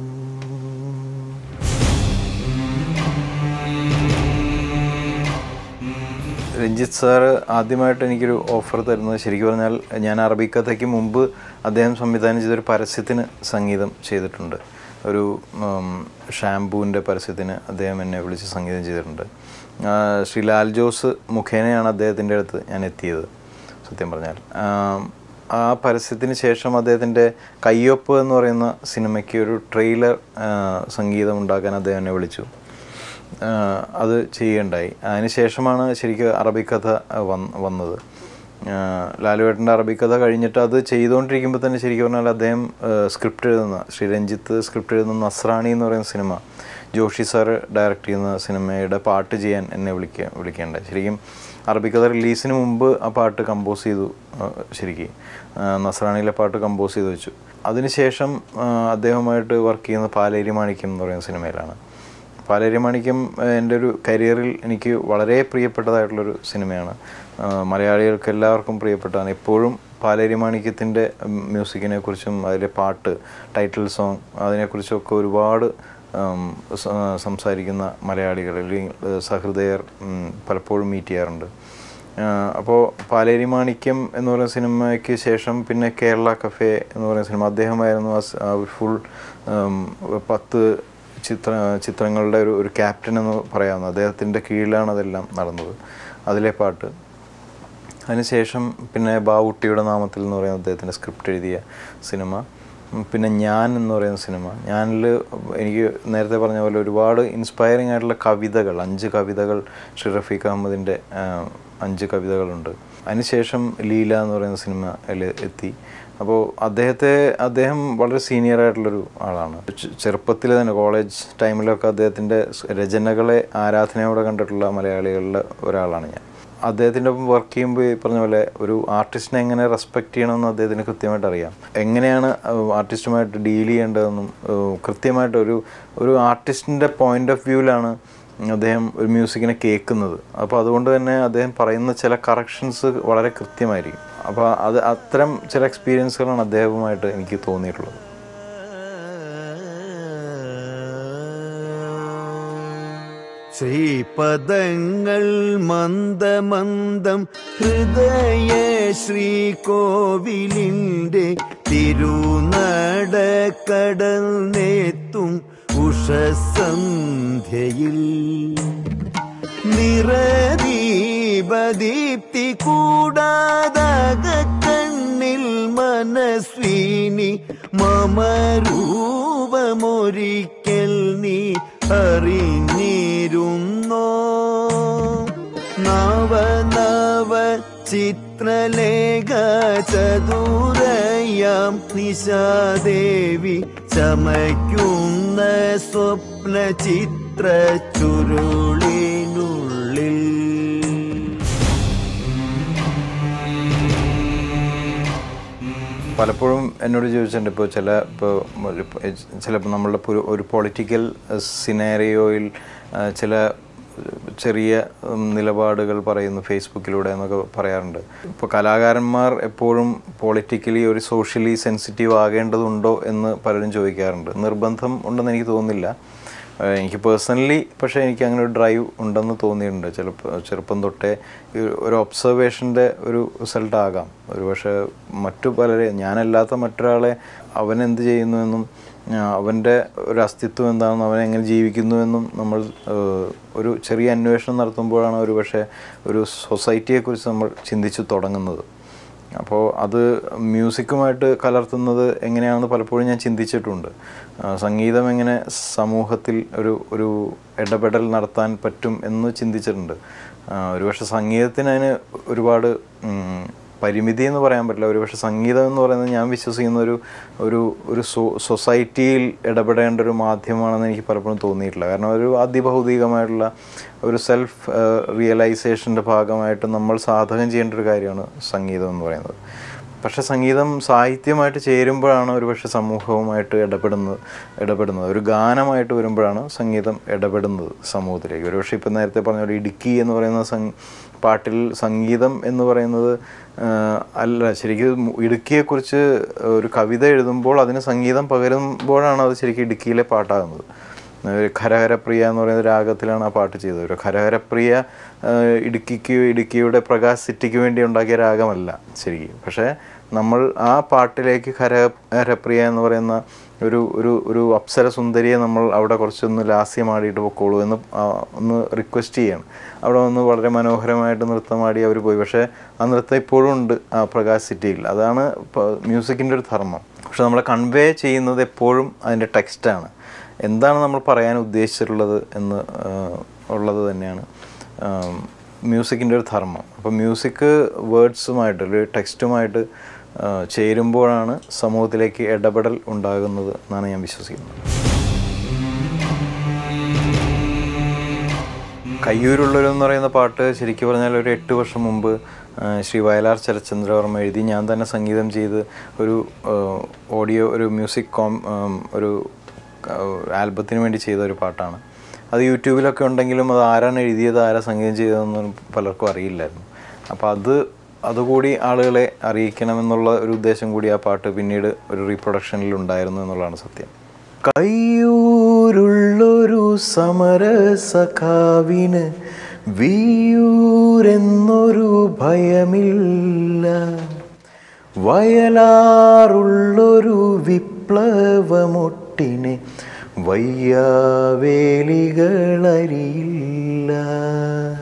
രഞ്ജിത്ത് സാറ് ആദ്യമായിട്ട് എനിക്കൊരു ഓഫർ തരുന്നത് ശരിക്കും പറഞ്ഞാൽ ഞാൻ അറബി കഥയ്ക്ക് മുമ്പ് അദ്ദേഹം സംവിധാനം ചെയ്തൊരു പരസ്യത്തിന് സംഗീതം ചെയ്തിട്ടുണ്ട് ഒരു ഉം, ഷാംപൂവിൻ്റെ പരസ്യത്തിന് അദ്ദേഹം എന്നെ വിളിച്ച് സംഗീതം ചെയ്തിട്ടുണ്ട് ആ, ശ്രീ ലാൽ ജോസ് മുഖേനയാണ് അദ്ദേഹത്തിൻ്റെ അടുത്ത് ഞാൻ എത്തിയത് സത്യം പറഞ്ഞാൽ ആ, ആ പരസ്യത്തിന് ശേഷം അദ്ദേഹത്തിൻ്റെ കയ്യൊപ്പ് എന്ന് പറയുന്ന സിനിമയ്ക്ക് ഒരു ട്രെയിലർ സംഗീതം ഉണ്ടാക്കാൻ അദ്ദേഹം എന്നെ വിളിച്ചു ആഹ് അത് ചെയ്യുകയുണ്ടായി അതിനുശേഷമാണ് ശരിക്കും അറബിക്കഥ വന്ന് വന്നത് ആഹ് ലാലുവേട്ടൻ്റെ അറബിക്കഥ കഴിഞ്ഞിട്ട് അത് ചെയ്തുകൊണ്ടിരിക്കുമ്പോൾ തന്നെ ശരിക്കും പറഞ്ഞാൽ അദ്ദേഹം സ്ക്രിപ്റ്റ് എഴുതുന്ന ശ്രീ രഞ്ജിത്ത് സ്ക്രിപ്റ്റ് എഴുതുന്ന നസ്രാണി എന്ന് പറയുന്ന സിനിമ ജോഷി സാർ ഡയറക്റ്റ് ചെയ്യുന്ന സിനിമയുടെ പാട്ട് ചെയ്യാൻ എന്നെ വിളിക്കുക വിളിക്കേണ്ടായി ശരിക്കും അറബിക്കഥ റിലീസിന് മുമ്പ് ആ പാട്ട് കമ്പോസ് ചെയ്തു ആഹ് ശരിക്കും ആഹ് നസ്രാണിയിലെ പാട്ട് കമ്പോസ് ചെയ്ത് വെച്ചു അതിനുശേഷം ആഹ് അദ്ദേഹവുമായിട്ട് വർക്ക് ചെയ്യുന്ന പാലേരി മാണിക്യം എന്ന് പറയുന്ന സിനിമയിലാണ് പാലേരി മാണിക്യം ഏഹ്, എൻ്റെ ഒരു കരിയറിൽ എനിക്ക് വളരെ പ്രിയപ്പെട്ടതായിട്ടുള്ളൊരു സിനിമയാണ് ആഹ് മലയാളികൾക്ക് എല്ലാവർക്കും പ്രിയപ്പെട്ടതാണ് എപ്പോഴും പാലേരി മാണിക്യത്തിൻ്റെ മ്യൂസിക്കിനെ കുറിച്ചും അതിലെ പാട്ട് ടൈറ്റിൽ സോങ് അതിനെക്കുറിച്ചൊക്കെ ഒരുപാട് ഉം, സ- സംസാരിക്കുന്ന മലയാളികൾ അല്ലെങ്കിൽ ഏഹ്, സഹൃദയർ ഉം, പലപ്പോഴും മീറ്റ് ചെയ്യാറുണ്ട് അപ്പോൾ പാലേരി മാണിക്യം എന്ന് പറയുന്ന സിനിമയ്ക്ക് ശേഷം പിന്നെ കേരള കഫേ എന്ന് പറയുന്ന സിനിമ അദ്ദേഹമായിരുന്നു ആ സ്- ആ ഫുൾ പത്ത് ചിത്ര ചിത്രങ്ങളുടെ ഒരു ഒരു ക്യാപ്റ്റൻ എന്ന് പറയാവുന്ന അദ്ദേഹത്തിൻ്റെ കീഴിലാണ് അതെല്ലാം നടന്നത് അതിലെ പാട്ട് അതിനുശേഷം പിന്നെ ബാവുട്ടിയുടെ നാമത്തിൽ എന്ന് പറയുന്ന അദ്ദേഹത്തിൻ്റെ സ്ക്രിപ്റ്റ് എഴുതിയ സിനിമ ഉം, പിന്നെ ഞാൻ എന്ന് പറയുന്ന സിനിമ ഞാനിൽ എനിക്ക് നേരത്തെ പറഞ്ഞ പോലെ ഒരുപാട് ഇൻസ്പയറിംഗ് ആയിട്ടുള്ള കവിതകൾ അഞ്ച് കവിതകൾ ശ്രീ റഫീഖ് അഹമ്മദിൻ്റെ ആ, അഞ്ച് കവിതകളുണ്ട് അതിനുശേഷം ലീല എന്ന് പറയുന്ന സിനിമയിൽ എത്തി അപ്പോൾ അദ്ദേഹത്തെ അദ്ദേഹം വളരെ സീനിയർ ആയിട്ടുള്ളൊരു ആളാണ് ചെറുപ്പത്തിൽ തന്നെ കോളേജ് ടൈമിലൊക്കെ അദ്ദേഹത്തിൻ്റെ രചനകളെ ആരാധനയോടെ കണ്ടിട്ടുള്ള മലയാളികളിൽ ഒരാളാണ് ഞാൻ അദ്ദേഹത്തിൻ്റെ ഒപ്പം വർക്ക് ചെയ്യുമ്പോൾ ഈ പറഞ്ഞ പോലെ ഒരു ആർട്ടിസ്റ്റിനെ എങ്ങനെ റെസ്പെക്റ്റ് ചെയ്യണമെന്ന് അദ്ദേഹത്തിന് കൃത്യമായിട്ട് അറിയാം എങ്ങനെയാണ് ആർട്ടിസ്റ്റുമായിട്ട് ഡീൽ ചെയ്യേണ്ടതെന്നും ഏഹ്, കൃത്യമായിട്ട് ഒരു ഒരു ആർട്ടിസ്റ്റിൻ്റെ പോയിന്റ് ഓഫ് വ്യൂവിലാണ് അദ്ദേഹം ഒരു മ്യൂസിക്കിനെ കേൾക്കുന്നത് അപ്പോൾ അതുകൊണ്ട് തന്നെ അദ്ദേഹം പറയുന്ന ചില കറക്ഷൻസ് വളരെ കൃത്യമായിരിക്കും അപ്പോൾ അത് അത്തരം ചില എക്സ്പീരിയൻസുകളാണ് അദ്ദേഹവുമായിട്ട് എനിക്ക് തോന്നിയിട്ടുള്ളത് ശ്രീപദങ്ങൾ മന്ദമന്ദം ഹൃദയ ശ്രീകോവിലിൻ്റെ തിരുനടക്കടൽ നേത്തും ഉഷസന്ധ്യയിൽ നിറദീപദീപ്തി കൂടാതകക്കണ്ണിൽ മനസ്വിനി മമ രൂപമൊരിക്കൽ നീ അറിഞ്ഞിരുന്നോ നവ നവ ചിത്രലേഖ ചതുരയാം നിശാദേവി ചമയ്ക്കുന്ന സ്വപ്ന ചിത്ര ചുരുളിനുള്ളിൽ പലപ്പോഴും എന്നോട് ചോദിച്ചിട്ടുണ്ട് ഇപ്പോൾ ചില ഇപ്പോൾ ചിലപ്പോൾ നമ്മളുടെ ഇപ്പോൾ ഒരു- ഒരു പൊളിറ്റിക്കൽ സിനാരിയോയിൽ ചില ചെറിയ ഉം, നിലപാടുകൾ പറയുന്നു ഫേസ്ബുക്കിലൂടെ എന്നൊക്കെ പറയാറുണ്ട് ഇപ്പോൾ കലാകാരന്മാർ എപ്പോഴും പൊളിറ്റിക്കലി ഒരു സോഷ്യലി സെൻസിറ്റീവ് ആകേണ്ടതുണ്ടോ എന്ന് പലരും ചോദിക്കാറുണ്ട് നിർബന്ധം ഉണ്ടെന്ന് എനിക്ക് തോന്നുന്നില്ല ഏഹ് എനിക്ക് പേഴ്സണലി പക്ഷേ എനിക്ക് അങ്ങനെ ഒരു ഡ്രൈവ് ഉണ്ടെന്ന് തോന്നിയിട്ടുണ്ട് ചിലപ്പോൾ ചെറുപ്പം തൊട്ടേ ഈ ഒരു ഒബ്സർവേഷൻ്റെ ഒരു റിസൾട്ട് ആകാം ഒരു പക്ഷേ മറ്റു പലരെ ഞാനല്ലാത്ത മറ്റൊരാളെ അവൻ എന്ത് ചെയ്യുന്നുവെന്നും ആ, അവൻ്റെ ഒരു അസ്തിത്വം എന്താണെന്നും അവൻ എങ്ങനെ ജീവിക്കുന്നുവെന്നും നമ്മൾ ഏഹ്, ഒരു ചെറിയ അന്വേഷണം നടത്തുമ്പോഴാണ് ഒരു പക്ഷേ ഒരു സൊസൈറ്റിയെക്കുറിച്ച് നമ്മൾ ചിന്തിച്ച് തുടങ്ങുന്നത് അപ്പോൾ അത് മ്യൂസിക്കുമായിട്ട് കലർത്തുന്നത് എങ്ങനെയാണെന്ന് പലപ്പോഴും ഞാൻ ചിന്തിച്ചിട്ടുണ്ട് ആ, സംഗീതം എങ്ങനെ സമൂഹത്തിൽ ഒരു ഒരു ഇടപെടൽ നടത്താൻ പറ്റും എന്ന് ചിന്തിച്ചിട്ടുണ്ട് ആ, ഒരുപക്ഷെ സംഗീതത്തിന് അതിന് ഒരുപാട് ഉം, പരിമിതി എന്ന് പറയാൻ പറ്റില്ല ഒരുപക്ഷെ സംഗീതം എന്ന് പറയുന്നത് ഞാൻ വിശ്വസിക്കുന്ന ഒരു ഒരു ഒരു സൊ സൊസൈറ്റിയിൽ ഇടപെടേണ്ട ഒരു മാധ്യമമാണെന്ന് എനിക്ക് പലപ്പോഴും തോന്നിയിട്ടില്ല കാരണം ഒരു അതിഭൗതികമായിട്ടുള്ള ഒരു സെൽഫ് റിയലൈസേഷൻ്റെ ഭാഗമായിട്ട് നമ്മൾ സാധകം ചെയ്യേണ്ട ഒരു കാര്യമാണ് സംഗീതം എന്ന് പറയുന്നത് പക്ഷെ സംഗീതം സാഹിത്യമായിട്ട് ചേരുമ്പോഴാണ് ഒരുപക്ഷെ സമൂഹവുമായിട്ട് ഇടപെടുന്നത് ഇടപെടുന്നത് ഒരു ഗാനമായിട്ട് വരുമ്പോഴാണ് സംഗീതം ഇടപെടുന്നത് സമൂഹത്തിലേക്ക് ഒരുപക്ഷെ ഇപ്പം നേരത്തെ പറഞ്ഞ പോലെ ഇടുക്കി എന്ന് പറയുന്ന സം പാട്ടിൽ സംഗീതം എന്ന് പറയുന്നത് ആ, അല്ല ശരിക്കും ഇടുക്കിയെക്കുറിച്ച് ഒരു കവിത എഴുതുമ്പോൾ അതിന് സംഗീതം പകരുമ്പോഴാണ് അത് ശരിക്കും ഇടുക്കിയിലെ പാട്ടാകുന്നത് ഒരു ഖരഹരപ്രിയ എന്ന് പറയുന്ന രാഗത്തിലാണ് ആ പാട്ട് ചെയ്തത് ഒരു ഖരഹരപ്രിയ ആ, ഇടുക്കിക്ക് ഇടുക്കിയുടെ പ്രകാശ് സിറ്റിക്ക് വേണ്ടി ഉണ്ടാക്കിയ രാഗമല്ല ശരിക്കും പക്ഷേ നമ്മൾ ആ പാട്ടിലേക്ക് ഖരഹരപ്രിയ എന്ന് പറയുന്ന ഒരു ഒരു ഒരു അപ്സര സുന്ദരിയെ നമ്മൾ അവിടെ കുറച്ചൊന്ന് ലാസ്യമാടിയിട്ട് പൊക്കോളൂ എന്ന് ആ, ഒന്ന് റിക്വസ്റ്റ് ചെയ്യാണ് അവിടെ വന്ന് വളരെ മനോഹരമായിട്ട് നൃത്തമാടി അവർ പോയി പക്ഷേ ആ നൃത്തം ഇപ്പോഴും ഉണ്ട് ആ പ്രകാശ് സിറ്റിയിൽ അതാണ് മ്യൂസിക്കിൻ്റെ ഒരു ധർമ്മം പക്ഷെ നമ്മൾ കൺവേ ചെയ്യുന്നത് എപ്പോഴും അതിൻ്റെ ടെക്സ്റ്റാണ് എന്താണ് നമ്മൾ പറയാൻ ഉദ്ദേശിച്ചിട്ടുള്ളത് എന്ന് ആ, ഉള്ളത് തന്നെയാണ് മ്യൂസിക്കിൻ്റെ ഒരു ധർമ്മം അപ്പോൾ മ്യൂസിക് വേർഡ്സുമായിട്ട് ഒരു ടെക്സ്റ്റുമായിട്ട് ആ, ചേരുമ്പോഴാണ് സമൂഹത്തിലേക്ക് ഇടപെടൽ ഉണ്ടാകുന്നത് എന്നാണ് ഞാൻ വിശ്വസിക്കുന്നത് കയ്യൂരുള്ളൊരു എന്ന് പറയുന്ന പാട്ട് ശരിക്കും പറഞ്ഞാൽ ഒരു എട്ട് വർഷം മുമ്പ് ആ, ശ്രീ വയലാർ ശരത്ചന്ദ്രവർമ്മ എഴുതി ഞാൻ തന്നെ സംഗീതം ചെയ്ത് ഒരു ഓഡിയോ ഒരു മ്യൂസിക് കോം ആം, ഒരു ആൽബത്തിന് വേണ്ടി ചെയ്ത ഒരു പാട്ടാണ് അത് യൂട്യൂബിലൊക്കെ ഉണ്ടെങ്കിലും അത് ആരാണ് എഴുതിയത് ആരാ സംഗീതം ചെയ്തതെന്നൊന്നും പലർക്കും അറിയില്ലായിരുന്നു അപ്പോൾ അത് അതുകൂടി ആളുകളെ അറിയിക്കണമെന്നുള്ള ഒരു ഉദ്ദേശം കൂടി ആ പാട്ട് പിന്നീട് ഒരു റീപ്രൊഡക്ഷനിൽ ഉണ്ടായിരുന്നു എന്നുള്ളതാണ് സത്യം കയ്യൂരുള്ളൊരു സമരസഖാവിന് വിയൂരെന്നൊരു ഭയമില്ല വയലാറുള്ളൊരു വിപ്ലവമൊട്ടിനെ വയ്യാവേലികളരിയില്ല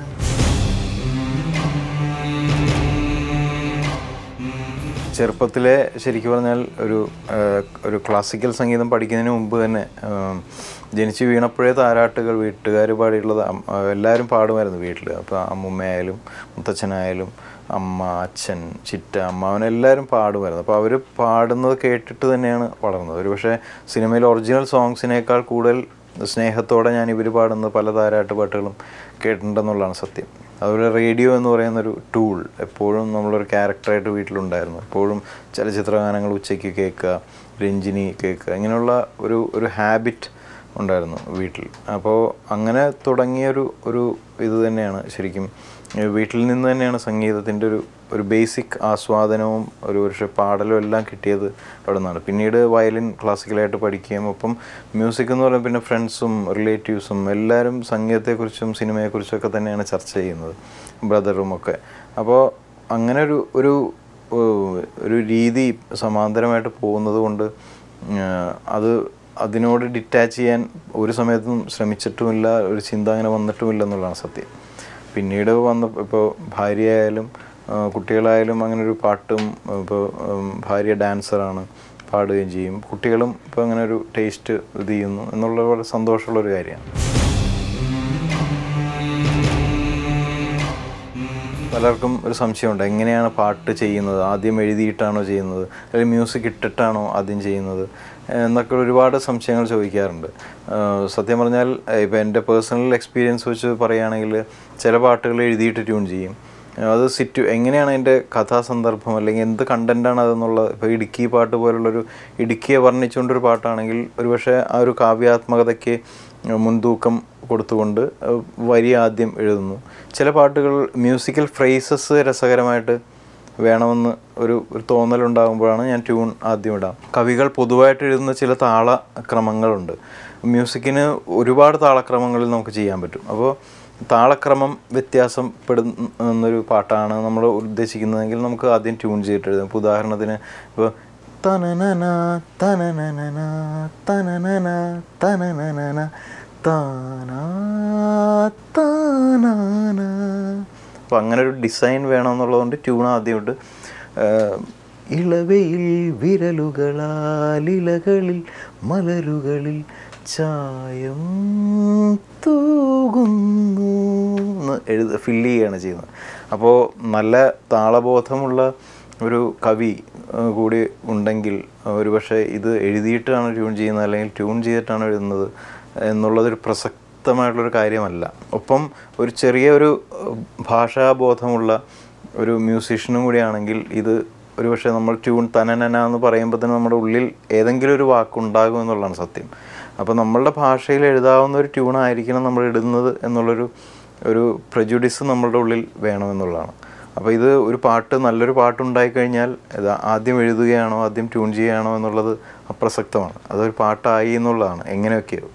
ചെറുപ്പത്തിലെ ശരിക്കും പറഞ്ഞാൽ ഒരു ആ, ഒരു ക്ലാസിക്കൽ സംഗീതം പഠിക്കുന്നതിന് മുമ്പ് തന്നെ ആ, ജനിച്ച് വീണപ്പോഴേ താരാട്ടുകൾ വീട്ടുകാർ പാടിയുള്ളത് അം- ആ, എല്ലാവരും പാടുമായിരുന്നു വീട്ടിൽ അപ്പോൾ അമ്മുമ്മയായാലും മുത്തച്ഛനായാലും അമ്മ അച്ഛൻ ചിറ്റ അമ്മാവൻ എല്ലാവരും പാടുമായിരുന്നു അപ്പോൾ അവർ പാടുന്നത് കേട്ടിട്ട് തന്നെയാണ് വളർന്നത് ഒരു പക്ഷേ സിനിമയിൽ ഒറിജിനൽ സോങ്സിനേക്കാൾ കൂടുതൽ സ്നേഹത്തോടെ ഞാൻ ഇവർ പാടുന്ന പല താരാട്ട് പാട്ടുകളും കേട്ടിട്ടുണ്ടെന്നുള്ളതാണ് സത്യം അതുപോലെ റേഡിയോ എന്ന് പറയുന്ന ഒരു ടൂൾ എപ്പോഴും നമ്മളൊരു ക്യാരക്ടറായിട്ട് വീട്ടിലുണ്ടായിരുന്നു എപ്പോഴും ചലച്ചിത്ര ഗാനങ്ങൾ ഉച്ചയ്ക്ക് കേൾക്കുക രഞ്ജിനി കേൾക്കുക ഇങ്ങനെയുള്ള ഒരു ഒരു ഹാബിറ്റ് ഉണ്ടായിരുന്നു വീട്ടിൽ അപ്പോൾ അങ്ങനെ തുടങ്ങിയൊരു ഒരു ഇത് തന്നെയാണ് ശരിക്കും ഏഹ് വീട്ടിൽ നിന്ന് തന്നെയാണ് സംഗീതത്തിൻ്റെ ഒരു ഒരു ബേസിക് ആസ്വാദനവും ഒരു പക്ഷേ പാടലും എല്ലാം കിട്ടിയത് അവിടെ നിന്നാണ് പിന്നീട് വയലിൻ ക്ലാസിക്കലായിട്ട് പഠിക്കുകയും ഒപ്പം മ്യൂസിക് എന്ന് പറയുമ്പോൾ പിന്നെ ഫ്രണ്ട്സും റിലേറ്റീവ്സും എല്ലാവരും സംഗീതത്തെക്കുറിച്ചും സിനിമയെക്കുറിച്ചൊക്കെ തന്നെയാണ് ചർച്ച ചെയ്യുന്നത് ബ്രദറും ഒക്കെ അപ്പോൾ അങ്ങനെ ഒരു ഒരു ഏഹ് ഒരു രീതി സമാന്തരമായിട്ട് പോകുന്നത് കൊണ്ട് ഏഹ് അത് അതിനോട് ഡിറ്റാച്ച് ചെയ്യാൻ ഒരു സമയത്തും ശ്രമിച്ചിട്ടുമില്ല ഒരു ചിന്ത അങ്ങനെ വന്നിട്ടുമില്ല എന്നുള്ളതാണ് സത്യം പിന്നീട് വന്ന ഇപ്പോൾ ഭാര്യയായാലും ആ, കുട്ടികളായാലും അങ്ങനെ ഒരു പാട്ടും ഇപ്പോൾ ഉം, ഭാര്യ ഡാൻസറാണ് പാടുകയും ചെയ്യും കുട്ടികളും ഇപ്പോൾ അങ്ങനെ ഒരു ടേസ്റ്റ് ഇത് ചെയ്യുന്നു എന്നുള്ള വളരെ സന്തോഷമുള്ളൊരു കാര്യമാണ് പലർക്കും ഒരു സംശയമുണ്ട് എങ്ങനെയാണ് പാട്ട് ചെയ്യുന്നത് ആദ്യം എഴുതിയിട്ടാണോ ചെയ്യുന്നത് അല്ലെങ്കിൽ മ്യൂസിക് ഇട്ടിട്ടാണോ ആദ്യം ചെയ്യുന്നത് എന്നൊക്കെ ഒരുപാട് സംശയങ്ങൾ ചോദിക്കാറുണ്ട് ആഹ് സത്യം പറഞ്ഞാൽ ഇപ്പോൾ എൻ്റെ പേഴ്സണൽ എക്സ്പീരിയൻസ് വെച്ച് പറയുകയാണെങ്കിൽ ചില പാട്ടുകൾ എഴുതിയിട്ട് ട്യൂൺ ചെയ്യും അത് സിറ്റു എങ്ങനെയാണ് അതിൻ്റെ കഥാസന്ദർഭം അല്ലെങ്കിൽ എന്ത് കണ്ടൻറ്റാണ് അതെന്നുള്ളത് ഇപ്പോൾ ഇടുക്കി പാട്ട് പോലുള്ളൊരു ഇടുക്കിയെ വർണ്ണിച്ചുകൊണ്ടൊരു പാട്ടാണെങ്കിൽ ഒരുപക്ഷെ ആ ഒരു കാവ്യാത്മകതയ്ക്ക് മുൻതൂക്കം കൊടുത്തുകൊണ്ട് അഹ് വരി ആദ്യം എഴുതുന്നു ചില പാട്ടുകൾ മ്യൂസിക്കൽ ഫ്രേസസ് രസകരമായിട്ട് വേണമെന്ന് ഒരു ഒരു തോന്നലുണ്ടാകുമ്പോഴാണ് ഞാൻ ട്യൂൺ ആദ്യം ഇടാം കവികൾ പൊതുവായിട്ട് എഴുതുന്ന ചില താളക്രമങ്ങളുണ്ട് മ്യൂസിക്കിന് ഒരുപാട് താളക്രമങ്ങളിൽ നമുക്ക് ചെയ്യാൻ പറ്റും അപ്പോൾ താളക്രമം വ്യത്യാസപ്പെടുന്നൊരു പാട്ടാണ് നമ്മൾ ഉദ്ദേശിക്കുന്നതെങ്കിൽ നമുക്ക് ആദ്യം ട്യൂൺ ചെയ്തിട്ട് എഴുതാം ഇപ്പോൾ ഉദാഹരണത്തിന് ഇപ്പോൾ തനനന തനനന തനനന തനനന താനാ താനാന അപ്പോൾ അങ്ങനെ ഒരു ഡിസൈൻ വേണമെന്നുള്ളതുകൊണ്ട് ട്യൂൺ ആദ്യമുണ്ട് ഇളവയിൽ വിരലുകളാൽ ഇലകളിൽ മലരുകളിൽ ചായം തൂകുന്നു എന്ന് എഴുത ഫില്ല് ചെയ്യുകയാണ് ചെയ്യുന്നത് അപ്പോൾ നല്ല താളബോധമുള്ള ഒരു കവി ആ, കൂടി ഉണ്ടെങ്കിൽ ഒരുപക്ഷെ ഇത് എഴുതിയിട്ടാണ് ട്യൂൺ ചെയ്യുന്നത് അല്ലെങ്കിൽ ട്യൂൺ ചെയ്തിട്ടാണ് എഴുതുന്നത് എന്നുള്ളതൊരു പ്രസക്തമായിട്ടുള്ളൊരു കാര്യമല്ല ഒപ്പം ഒരു ചെറിയ ഒരു ഏഹ്, ഭാഷാബോധമുള്ള ഒരു മ്യൂസീഷ്യനും കൂടിയാണെങ്കിൽ ഇത് ഒരുപക്ഷെ നമ്മൾ ട്യൂൺ തനനന എന്ന് പറയുമ്പോൾ തന്നെ നമ്മുടെ ഉള്ളിൽ ഏതെങ്കിലും ഒരു വാക്കുണ്ടാകും എന്നുള്ളതാണ് സത്യം അപ്പോൾ നമ്മളുടെ ഭാഷയിൽ എഴുതാവുന്ന ഒരു ട്യൂൺ ആയിരിക്കണം നമ്മൾ ഇടുന്നത് എന്നുള്ളൊരു ഒരു പ്രജുഡിസ് നമ്മളുടെ ഉള്ളിൽ വേണമെന്നുള്ളതാണ് അപ്പോൾ ഇത് ഒരു പാട്ട് നല്ലൊരു പാട്ടുണ്ടായി കഴിഞ്ഞാൽ ഇത് ആദ്യം എഴുതുകയാണോ ആദ്യം ട്യൂൺ ചെയ്യുകയാണോ എന്നുള്ളത് അപ്രസക്തമാണ് അതൊരു പാട്ടായി എന്നുള്ളതാണ് എങ്ങനെയൊക്കെയോ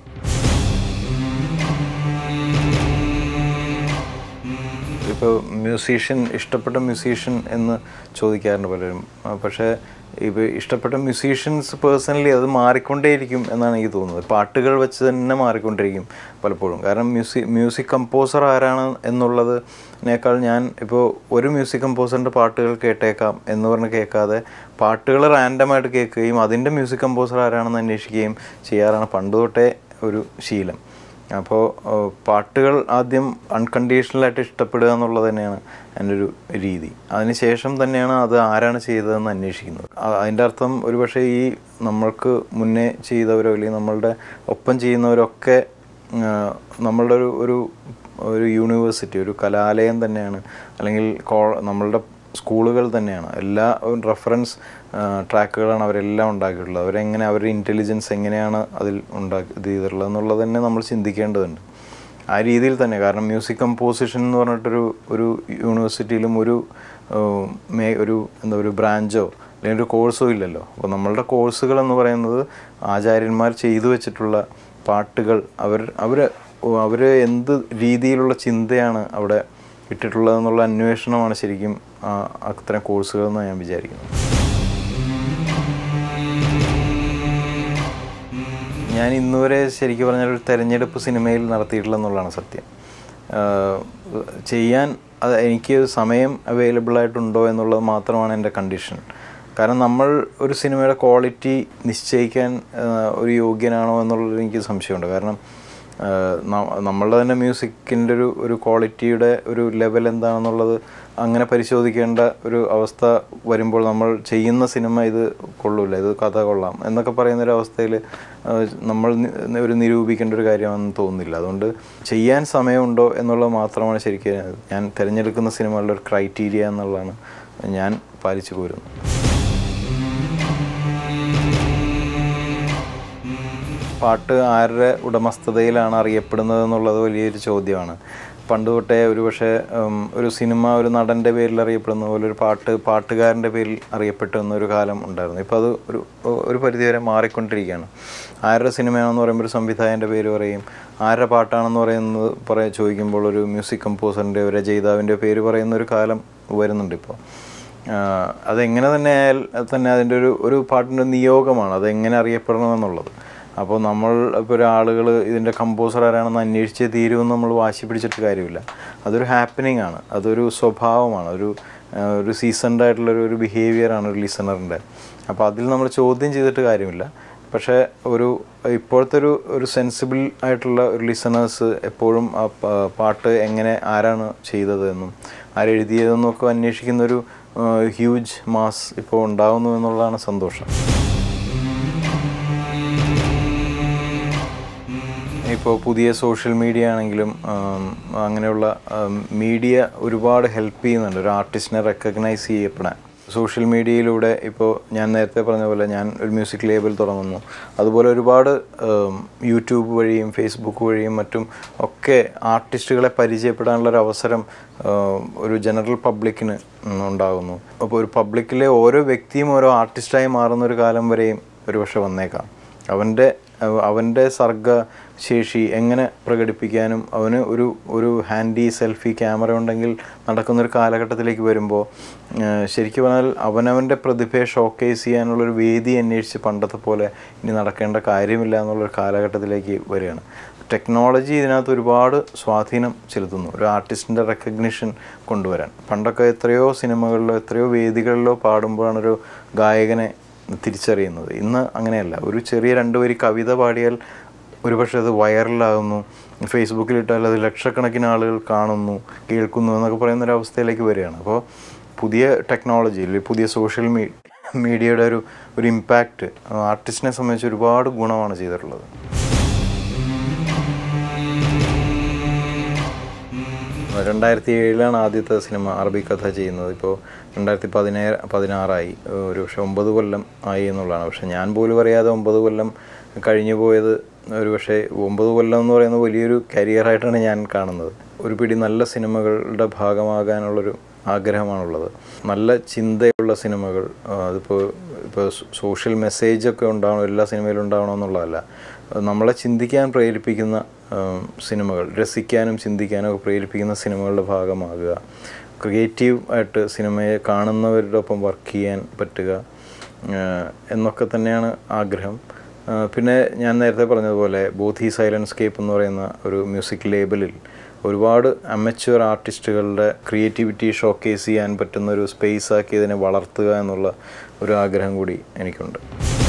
ഇപ്പോൾ മ്യൂസീഷ്യൻ ഇഷ്ടപ്പെട്ട മ്യൂസീഷ്യൻ എന്ന് ചോദിക്കാറുണ്ട് പലരും ആ, പക്ഷേ ഇപ്പോൾ ഇഷ്ടപ്പെട്ട മ്യൂസീഷ്യൻസ് പേഴ്സണലി അത് മാറിക്കൊണ്ടേയിരിക്കും എന്നാണ് എനിക്ക് തോന്നുന്നത് പാട്ടുകൾ വെച്ച് തന്നെ മാറിക്കൊണ്ടിരിക്കും പലപ്പോഴും കാരണം മ്യൂസിക് മ്യൂസിക് കമ്പോസർ ആരാണ് എന്നുള്ളതിനേക്കാൾ ഞാൻ ഇപ്പോൾ ഒരു മ്യൂസിക് കമ്പോസറിൻ്റെ പാട്ടുകൾ കേട്ടേക്കാം എന്ന് പറഞ്ഞ് കേൾക്കാതെ പാട്ടുകൾ റാൻഡമായിട്ട് കേൾക്കുകയും അതിൻ്റെ മ്യൂസിക് കമ്പോസർ ആരാണെന്ന് അന്വേഷിക്കുകയും ചെയ്യാറാണ് പണ്ട് തൊട്ടേ ഒരു ശീലം അപ്പോൾ പാട്ടുകൾ ആദ്യം അൺകണ്ടീഷണലായിട്ട് ഇഷ്ടപ്പെടുക എന്നുള്ളത് തന്നെയാണ് എൻ്റെ ഒരു രീതി അതിനുശേഷം തന്നെയാണ് അത് ആരാണ് ചെയ്തതെന്ന് അന്വേഷിക്കുന്നത് അ- അതിൻ്റെ അർത്ഥം ഒരുപക്ഷെ ഈ നമ്മൾക്ക് മുന്നേ ചെയ്തവരോ അല്ലെങ്കിൽ നമ്മളുടെ ഒപ്പം ചെയ്യുന്നവരൊക്കെ ആ, നമ്മളുടെ ഒരു ഒരു ഒരു യൂണിവേഴ്സിറ്റി ഒരു കലാലയം തന്നെയാണ് അല്ലെങ്കിൽ കോ നമ്മളുടെ സ്കൂളുകൾ തന്നെയാണ് എല്ലാ റെഫറൻസ് ട്രാക്കുകളാണ് അവരെല്ലാം ഉണ്ടാക്കിയിട്ടുള്ളത് അവരെങ്ങനെ അവരുടെ ഇൻ്റലിജൻസ് എങ്ങനെയാണ് അതിൽ ഉണ്ടാക്കി ഇത് ചെയ്തിട്ടുള്ളത് എന്നുള്ളത് തന്നെ നമ്മൾ ചിന്തിക്കേണ്ടതുണ്ട് ആ രീതിയിൽ തന്നെ കാരണം മ്യൂസിക് കമ്പോസിഷൻ എന്ന് പറഞ്ഞിട്ടൊരു ഒരു യൂണിവേഴ്സിറ്റിയിലും ഒരു ഏഹ്, മേ ഒരു എന്താ ഒരു ബ്രാഞ്ചോ അല്ലെങ്കിൽ ഒരു കോഴ്സോ ഇല്ലല്ലോ അപ്പോൾ നമ്മളുടെ കോഴ്സുകൾ എന്ന് പറയുന്നത് ആചാര്യന്മാർ ചെയ്തു വെച്ചിട്ടുള്ള പാട്ടുകൾ അവർ അവർ അവർ എന്ത് രീതിയിലുള്ള ചിന്തയാണ് അവിടെ ഇട്ടിട്ടുള്ളതെന്നുള്ള അന്വേഷണമാണ് ശരിക്കും ആ, അത്തരം കോഴ്സുകൾ എന്ന് ഞാൻ വിചാരിക്കുന്നത് ഞാൻ ഇന്നുവരെ ശരിക്കും പറഞ്ഞാൽ ഒരു തെരഞ്ഞെടുപ്പ് സിനിമയിൽ നടത്തിയിട്ടില്ലെന്നുള്ളതാണ് സത്യം ആഹ് ചെയ്യാൻ അത് എനിക്ക് സമയം അവൈലബിൾ ആയിട്ടുണ്ടോ എന്നുള്ളത് മാത്രമാണ് എൻ്റെ കണ്ടീഷൻ കാരണം നമ്മൾ ഒരു സിനിമയുടെ ക്വാളിറ്റി നിശ്ചയിക്കാൻ ആഹ് ഒരു യോഗ്യനാണോ എന്നുള്ളത് എനിക്ക് സംശയമുണ്ട് കാരണം ആഹ് ന- നമ്മളുടെ തന്നെ മ്യൂസിക്കിൻ്റെ ഒരു ഒരു ക്വാളിറ്റിയുടെ ഒരു ലെവൽ എന്താണെന്നുള്ളത് അങ്ങനെ പരിശോധിക്കേണ്ട ഒരു അവസ്ഥ വരുമ്പോൾ നമ്മൾ ചെയ്യുന്ന സിനിമ ഇത് കൊള്ളൂല ഇത് കഥ കൊള്ളാം എന്നൊക്കെ പറയുന്ന ഒരു അവസ്ഥയിൽ നമ്മൾ നി- ഒരു നിരൂപിക്കേണ്ട ഒരു കാര്യമാണെന്ന് തോന്നുന്നില്ല അതുകൊണ്ട് ചെയ്യാൻ സമയമുണ്ടോ എന്നുള്ളത് മാത്രമാണ് ശരിക്കും ഞാൻ തിരഞ്ഞെടുക്കുന്ന സിനിമകളുടെ ഒരു ക്രൈറ്റീരിയ എന്നുള്ളതാണ് ഞാൻ പാലിച്ചു പോരുന്നത് പാട്ട് ആരുടെ ഉടമസ്ഥതയിലാണ് അറിയപ്പെടുന്നത് എന്നുള്ളത് വലിയൊരു ചോദ്യമാണ് പണ്ട് തൊട്ടേ ഒരു പക്ഷേ ഉം, ഒരു സിനിമ ഒരു നടൻ്റെ പേരിൽ അറിയപ്പെടുന്ന പോലെ ഒരു പാട്ട് പാട്ടുകാരൻ്റെ പേരിൽ അറിയപ്പെട്ടു എന്നൊരു കാലം ഉണ്ടായിരുന്നു ഇപ്പോൾ അത് ഒരു ഒരു പരിധിവരെ മാറിക്കൊണ്ടിരിക്കുകയാണ് ആരുടെ സിനിമയാണെന്ന് പറയുമ്പോൾ ഒരു സംവിധായകൻ്റെ പേര് പറയും ആരുടെ പാട്ടാണെന്ന് പറയുന്നത് പറയാ ചോദിക്കുമ്പോൾ ഒരു മ്യൂസിക് കമ്പോസറിൻ്റെ ഒരു രചയിതാവിൻ്റെ പേര് പറയുന്ന ഒരു കാലം വരുന്നുണ്ട് ഇപ്പോൾ ആഹ് അതെങ്ങനെ തന്നെ ആയാൽ തന്നെ അതിൻ്റെ ഒരു ഒരു പാട്ടിൻ്റെ നിയോഗമാണ് അതെങ്ങനെ അറിയപ്പെടണമെന്നുള്ളത് അപ്പോൾ നമ്മൾ ഇപ്പോൾ ഒരു ആളുകൾ ഇതിൻ്റെ കമ്പോസർ ആരാണെന്ന് അന്വേഷിച്ചേ തീരുമെന്ന് നമ്മൾ വാശി പിടിച്ചിട്ട് കാര്യമില്ല അതൊരു ഹാപ്പനിങ് ആണ് അതൊരു സ്വഭാവമാണ് ഒരു ആഹ് ഒരു സീസൺഡ് ആയിട്ടുള്ളൊരു ഒരു ബിഹേവിയറാണ് ഒരു ലിസണറിൻ്റെ അപ്പോൾ അതിൽ നമ്മൾ ചോദ്യം ചെയ്തിട്ട് കാര്യമില്ല പക്ഷേ ഒരു ഇപ്പോഴത്തെ ഒരു ഒരു സെൻസിബിൾ ആയിട്ടുള്ള ഒരു ലിസണേഴ്സ് എപ്പോഴും ആ പ- പാട്ട് എങ്ങനെ ആരാണ് ചെയ്തതെന്നും ആരെഴുതിയതെന്നും ഒക്കെ അന്വേഷിക്കുന്ന ഒരു ഹ്യൂജ് മാസ് ഇപ്പോൾ ഉണ്ടാകുന്നു എന്നുള്ളതാണ് സന്തോഷം ഇപ്പോൾ പുതിയ സോഷ്യൽ മീഡിയ ആണെങ്കിലും ആം, അങ്ങനെയുള്ള ആം, മീഡിയ ഒരുപാട് ഹെൽപ്പ് ചെയ്യുന്നുണ്ട് ഒരു ആർട്ടിസ്റ്റിനെ റെക്കഗ്നൈസ് ചെയ്യപ്പെടാൻ സോഷ്യൽ മീഡിയയിലൂടെ ഇപ്പോൾ ഞാൻ നേരത്തെ പറഞ്ഞ പോലെ ഞാൻ ഒരു മ്യൂസിക് ലേബൽ തുടങ്ങുന്നു അതുപോലെ ഒരുപാട് ആം, യൂട്യൂബ് വഴിയും ഫേസ്ബുക്ക് വഴിയും മറ്റും ഒക്കെ ആർട്ടിസ്റ്റുകളെ പരിചയപ്പെടാനുള്ള ഒരു അവസരം ആം, ഒരു ജനറൽ പബ്ലിക്കിന് ഉം, ഉണ്ടാകുന്നു അപ്പോൾ ഒരു പബ്ലിക്കിലെ ഓരോ വ്യക്തിയും ഓരോ ആർട്ടിസ്റ്റായി മാറുന്ന ഒരു കാലം വരെയും ഒരുപക്ഷെ വന്നേക്കാം അവൻ്റെ അവ- അവൻ്റെ സർഗ ശേഷി എങ്ങനെ പ്രകടിപ്പിക്കാനും അവന് ഒരു ഒരു ഹാൻഡി സെൽഫി ക്യാമറ ഉണ്ടെങ്കിൽ നടക്കുന്നൊരു കാലഘട്ടത്തിലേക്ക് വരുമ്പോൾ ശരിക്കും പറഞ്ഞാൽ അവനവൻ്റെ പ്രതിഭയെ ഷോക്കേസ് ചെയ്യാനുള്ളൊരു വേദി അന്വേഷിച്ച് പണ്ടത്തെ പോലെ ഇനി നടക്കേണ്ട കാര്യമില്ല എന്നുള്ളൊരു കാലഘട്ടത്തിലേക്ക് വരികയാണ് ടെക്നോളജി ഇതിനകത്ത് ഒരുപാട് സ്വാധീനം ചെലുത്തുന്നു ഒരു ആർട്ടിസ്റ്റിൻ്റെ റെക്കഗ്നിഷൻ കൊണ്ടുവരാൻ പണ്ടൊക്കെ എത്രയോ സിനിമകളിലോ എത്രയോ വേദികളിലോ പാടുമ്പോഴാണ് ഒരു ഗായകനെ തിരിച്ചറിയുന്നത് ഇന്ന് അങ്ങനെയല്ല ഒരു ചെറിയ രണ്ട് വരി കവിത പാടിയാൽ ഒരുപക്ഷെ അത് വൈറലാകുന്നു ഫേസ്ബുക്കിലിട്ടാൽ അത് ലക്ഷക്കണക്കിന് ആളുകൾ കാണുന്നു കേൾക്കുന്നു എന്നൊക്കെ പറയുന്ന ഒരു അവസ്ഥയിലേക്ക് വരികയാണ് അപ്പോൾ പുതിയ ടെക്നോളജി അല്ലെങ്കിൽ പുതിയ സോഷ്യൽ മീ മീഡിയയുടെ ഒരു ഒരു ഇമ്പാക്റ്റ് ആർട്ടിസ്റ്റിനെ സംബന്ധിച്ച് ഒരുപാട് ഗുണമാണ് ചെയ്തിട്ടുള്ളത് രണ്ടായിരത്തി ഏഴിലാണ് ആദ്യത്തെ സിനിമ അറബി കഥ ചെയ്യുന്നത് ഇപ്പോൾ രണ്ടായിരത്തി പതിനേഴ് പതിനാറായി ഒരു പക്ഷേ ഒമ്പത് കൊല്ലം ആയി എന്നുള്ളതാണ് പക്ഷെ ഞാൻ പോലും അറിയാതെ ഒമ്പത് കൊല്ലം കഴിഞ്ഞു പോയത് ഒരു പക്ഷേ ഒമ്പത് കൊല്ലം എന്ന് പറയുന്നത് വലിയൊരു കരിയറായിട്ടാണ് ഞാൻ കാണുന്നത് ഒരു പിടി നല്ല സിനിമകളുടെ ഭാഗമാകാനുള്ളൊരു ആഗ്രഹമാണുള്ളത് നല്ല ചിന്തയുള്ള സിനിമകൾ ആ, അതിപ്പോൾ ഇപ്പോൾ സോഷ്യൽ മെസ്സേജൊക്കെ ഉണ്ടാവണം എല്ലാ സിനിമയിലും ഉണ്ടാവണമെന്നുള്ളതല്ല നമ്മളെ ചിന്തിക്കാൻ പ്രേരിപ്പിക്കുന്ന ആം, സിനിമകൾ രസിക്കാനും ചിന്തിക്കാനും ഒക്കെ പ്രേരിപ്പിക്കുന്ന സിനിമകളുടെ ഭാഗമാകുക ക്രിയേറ്റീവ് ആയിട്ട് സിനിമയെ കാണുന്നവരുടെ ഒപ്പം വർക്ക് ചെയ്യാൻ പറ്റുക ആ, എന്നൊക്കെ തന്നെയാണ് ആഗ്രഹം ആ, പിന്നെ ഞാൻ നേരത്തെ പറഞ്ഞതുപോലെ ബോധി സൈലൻസ് സ്കേപ്പ് എന്ന് പറയുന്ന ഒരു മ്യൂസിക് ലേബലിൽ ഒരുപാട് അമച്വർ ആർട്ടിസ്റ്റുകളുടെ ക്രിയേറ്റിവിറ്റി ഷോക്കേസ് ചെയ്യാൻ പറ്റുന്ന ഒരു സ്പേസ് ആക്കി ഇതിനെ വളർത്തുക എന്നുള്ള ഒരു ആഗ്രഹം കൂടി എനിക്കുണ്ട്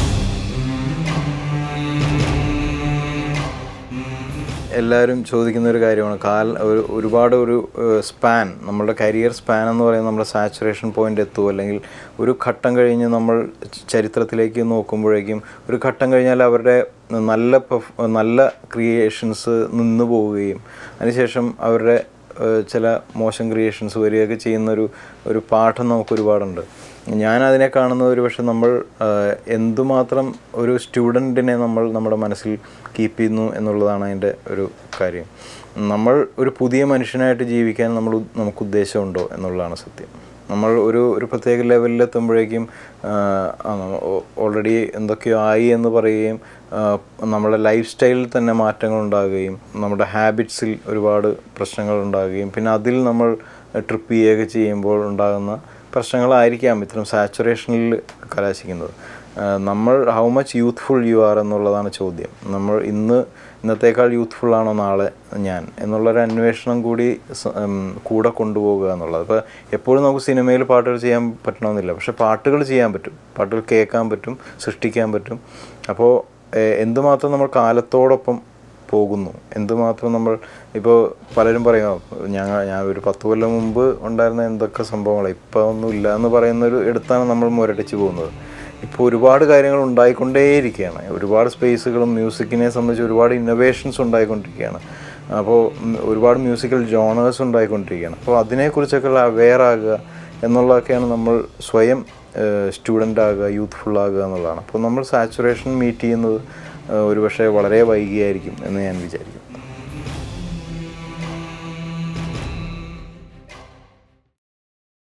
എല്ലാവരും ചോദിക്കുന്ന ഒരു കാര്യമാണ് കാൽ ഒരു ഒരുപാട് ഒരു സ്പാൻ നമ്മളുടെ കരിയർ സ്പാൻ എന്ന് പറയുന്നത് നമ്മുടെ സാച്ചുറേഷൻ പോയിന്റ് എത്തുമോ അല്ലെങ്കിൽ ഒരു ഘട്ടം കഴിഞ്ഞ് നമ്മൾ ച- ചരിത്രത്തിലേക്ക് നോക്കുമ്പോഴേക്കും ഒരു ഘട്ടം കഴിഞ്ഞാൽ അവരുടെ നല്ല പെർഫ്- നല്ല ക്രിയേഷൻസ് നിന്ന് പോവുകയും അതിനുശേഷം അവരുടെ ഏഹ്, ചില മോശം ക്രിയേഷൻസ് വരികയൊക്കെ ചെയ്യുന്ന ഒരു ഒരു പാഠം നമുക്ക് ഒരുപാടുണ്ട് ഞാൻ അതിനെ കാണുന്നത് ഒരു പക്ഷെ നമ്മൾ ഏഹ്, എന്തുമാത്രം ഒരു സ്റ്റുഡൻറ്റിനെ നമ്മൾ നമ്മുടെ മനസ്സിൽ കീപ്പ് ചെയ്യുന്നു എന്നുള്ളതാണ് അതിൻ്റെ ഒരു കാര്യം നമ്മൾ ഒരു പുതിയ മനുഷ്യനായിട്ട് ജീവിക്കാൻ നമ്മൾ ഉ- നമുക്ക് ഉദ്ദേശമുണ്ടോ എന്നുള്ളതാണ് സത്യം നമ്മൾ ഒരു ഒരു പ്രത്യേക ലെവലിലെത്തുമ്പോഴേക്കും ഓൾറെഡി എന്തൊക്കെയോ ആയി എന്ന് പറയുകയും ആ, നമ്മുടെ ലൈഫ് സ്റ്റൈലിൽ തന്നെ മാറ്റങ്ങൾ ഉണ്ടാകുകയും നമ്മുടെ ഹാബിറ്റ്സിൽ ഒരുപാട് പ്രശ്നങ്ങൾ ഉണ്ടാകുകയും പിന്നെ അതിൽ നമ്മൾ ട്രിപ്പ് ചെയ്യുകയൊക്കെ ചെയ്യുമ്പോൾ ഉണ്ടാകുന്ന പ്രശ്നങ്ങളായിരിക്കാം ഇത്തരം സാച്ചുറേഷനിൽ കലാശിക്കുന്നത് ആ, നമ്മൾ how much youthful you are എന്നുള്ളതാണ് ചോദ്യം നമ്മൾ ഇന്ന് ഇന്നത്തേക്കാൾ യൂത്ത്ഫുൾ ആണോ നാളെ ഞാൻ എന്നുള്ളൊരു അന്വേഷണം കൂടി സ- ഉം, കൂടെ കൊണ്ടുപോകുക എന്നുള്ളത് അപ്പോൾ എപ്പോഴും നമുക്ക് സിനിമയിൽ പാട്ടുകൾ ചെയ്യാൻ പറ്റണമെന്നില്ല പക്ഷെ പാട്ടുകൾ ചെയ്യാൻ പറ്റും പാട്ടുകൾ കേൾക്കാൻ പറ്റും സൃഷ്ടിക്കാൻ പറ്റും അപ്പോൾ ഏഹ്, എന്തുമാത്രം നമ്മൾ കാലത്തോടൊപ്പം പോകുന്നു എന്തുമാത്രം നമ്മൾ ഇപ്പോൾ പലരും പറയും ഞങ്ങൾ ഞാൻ ഒരു പത്ത് കൊല്ലം മുമ്പ് ഉണ്ടായിരുന്ന എന്തൊക്കെ സംഭവങ്ങളാണ് ഇപ്പോൾ ഒന്നും ഇല്ല എന്ന് പറയുന്നൊരു എടുത്താണ് നമ്മൾ മുരടിച്ച് പോകുന്നത് ഇപ്പോൾ ഒരുപാട് കാര്യങ്ങൾ ഉണ്ടായിക്കൊണ്ടേയിരിക്കുകയാണ് ഒരുപാട് സ്പേസുകളും മ്യൂസിക്കിനെ സംബന്ധിച്ച് ഒരുപാട് ഇന്നോവേഷൻസ് ഉണ്ടായിക്കൊണ്ടിരിക്കുകയാണ് അപ്പോൾ ഉം, ഒരുപാട് മ്യൂസിക്കൽ ജോണേഴ്സ് ഉണ്ടായിക്കൊണ്ടിരിക്കുകയാണ് അപ്പോൾ അതിനെക്കുറിച്ചൊക്കെ അവെയർ ആകുക എന്നുള്ളതൊക്കെയാണ് നമ്മൾ സ്വയം സ്റ്റുഡൻ്റ് ആകുക യൂത്ത്ഫുൾ ആകുക എന്നുള്ളതാണ് അപ്പോൾ നമ്മൾ സാച്ചുറേഷൻ മീറ്റ് ചെയ്യുന്നത് ഏഹ്, ഒരുപക്ഷെ വളരെ വൈകിയായിരിക്കും എന്ന് ഞാൻ വിചാരിക്കുന്നു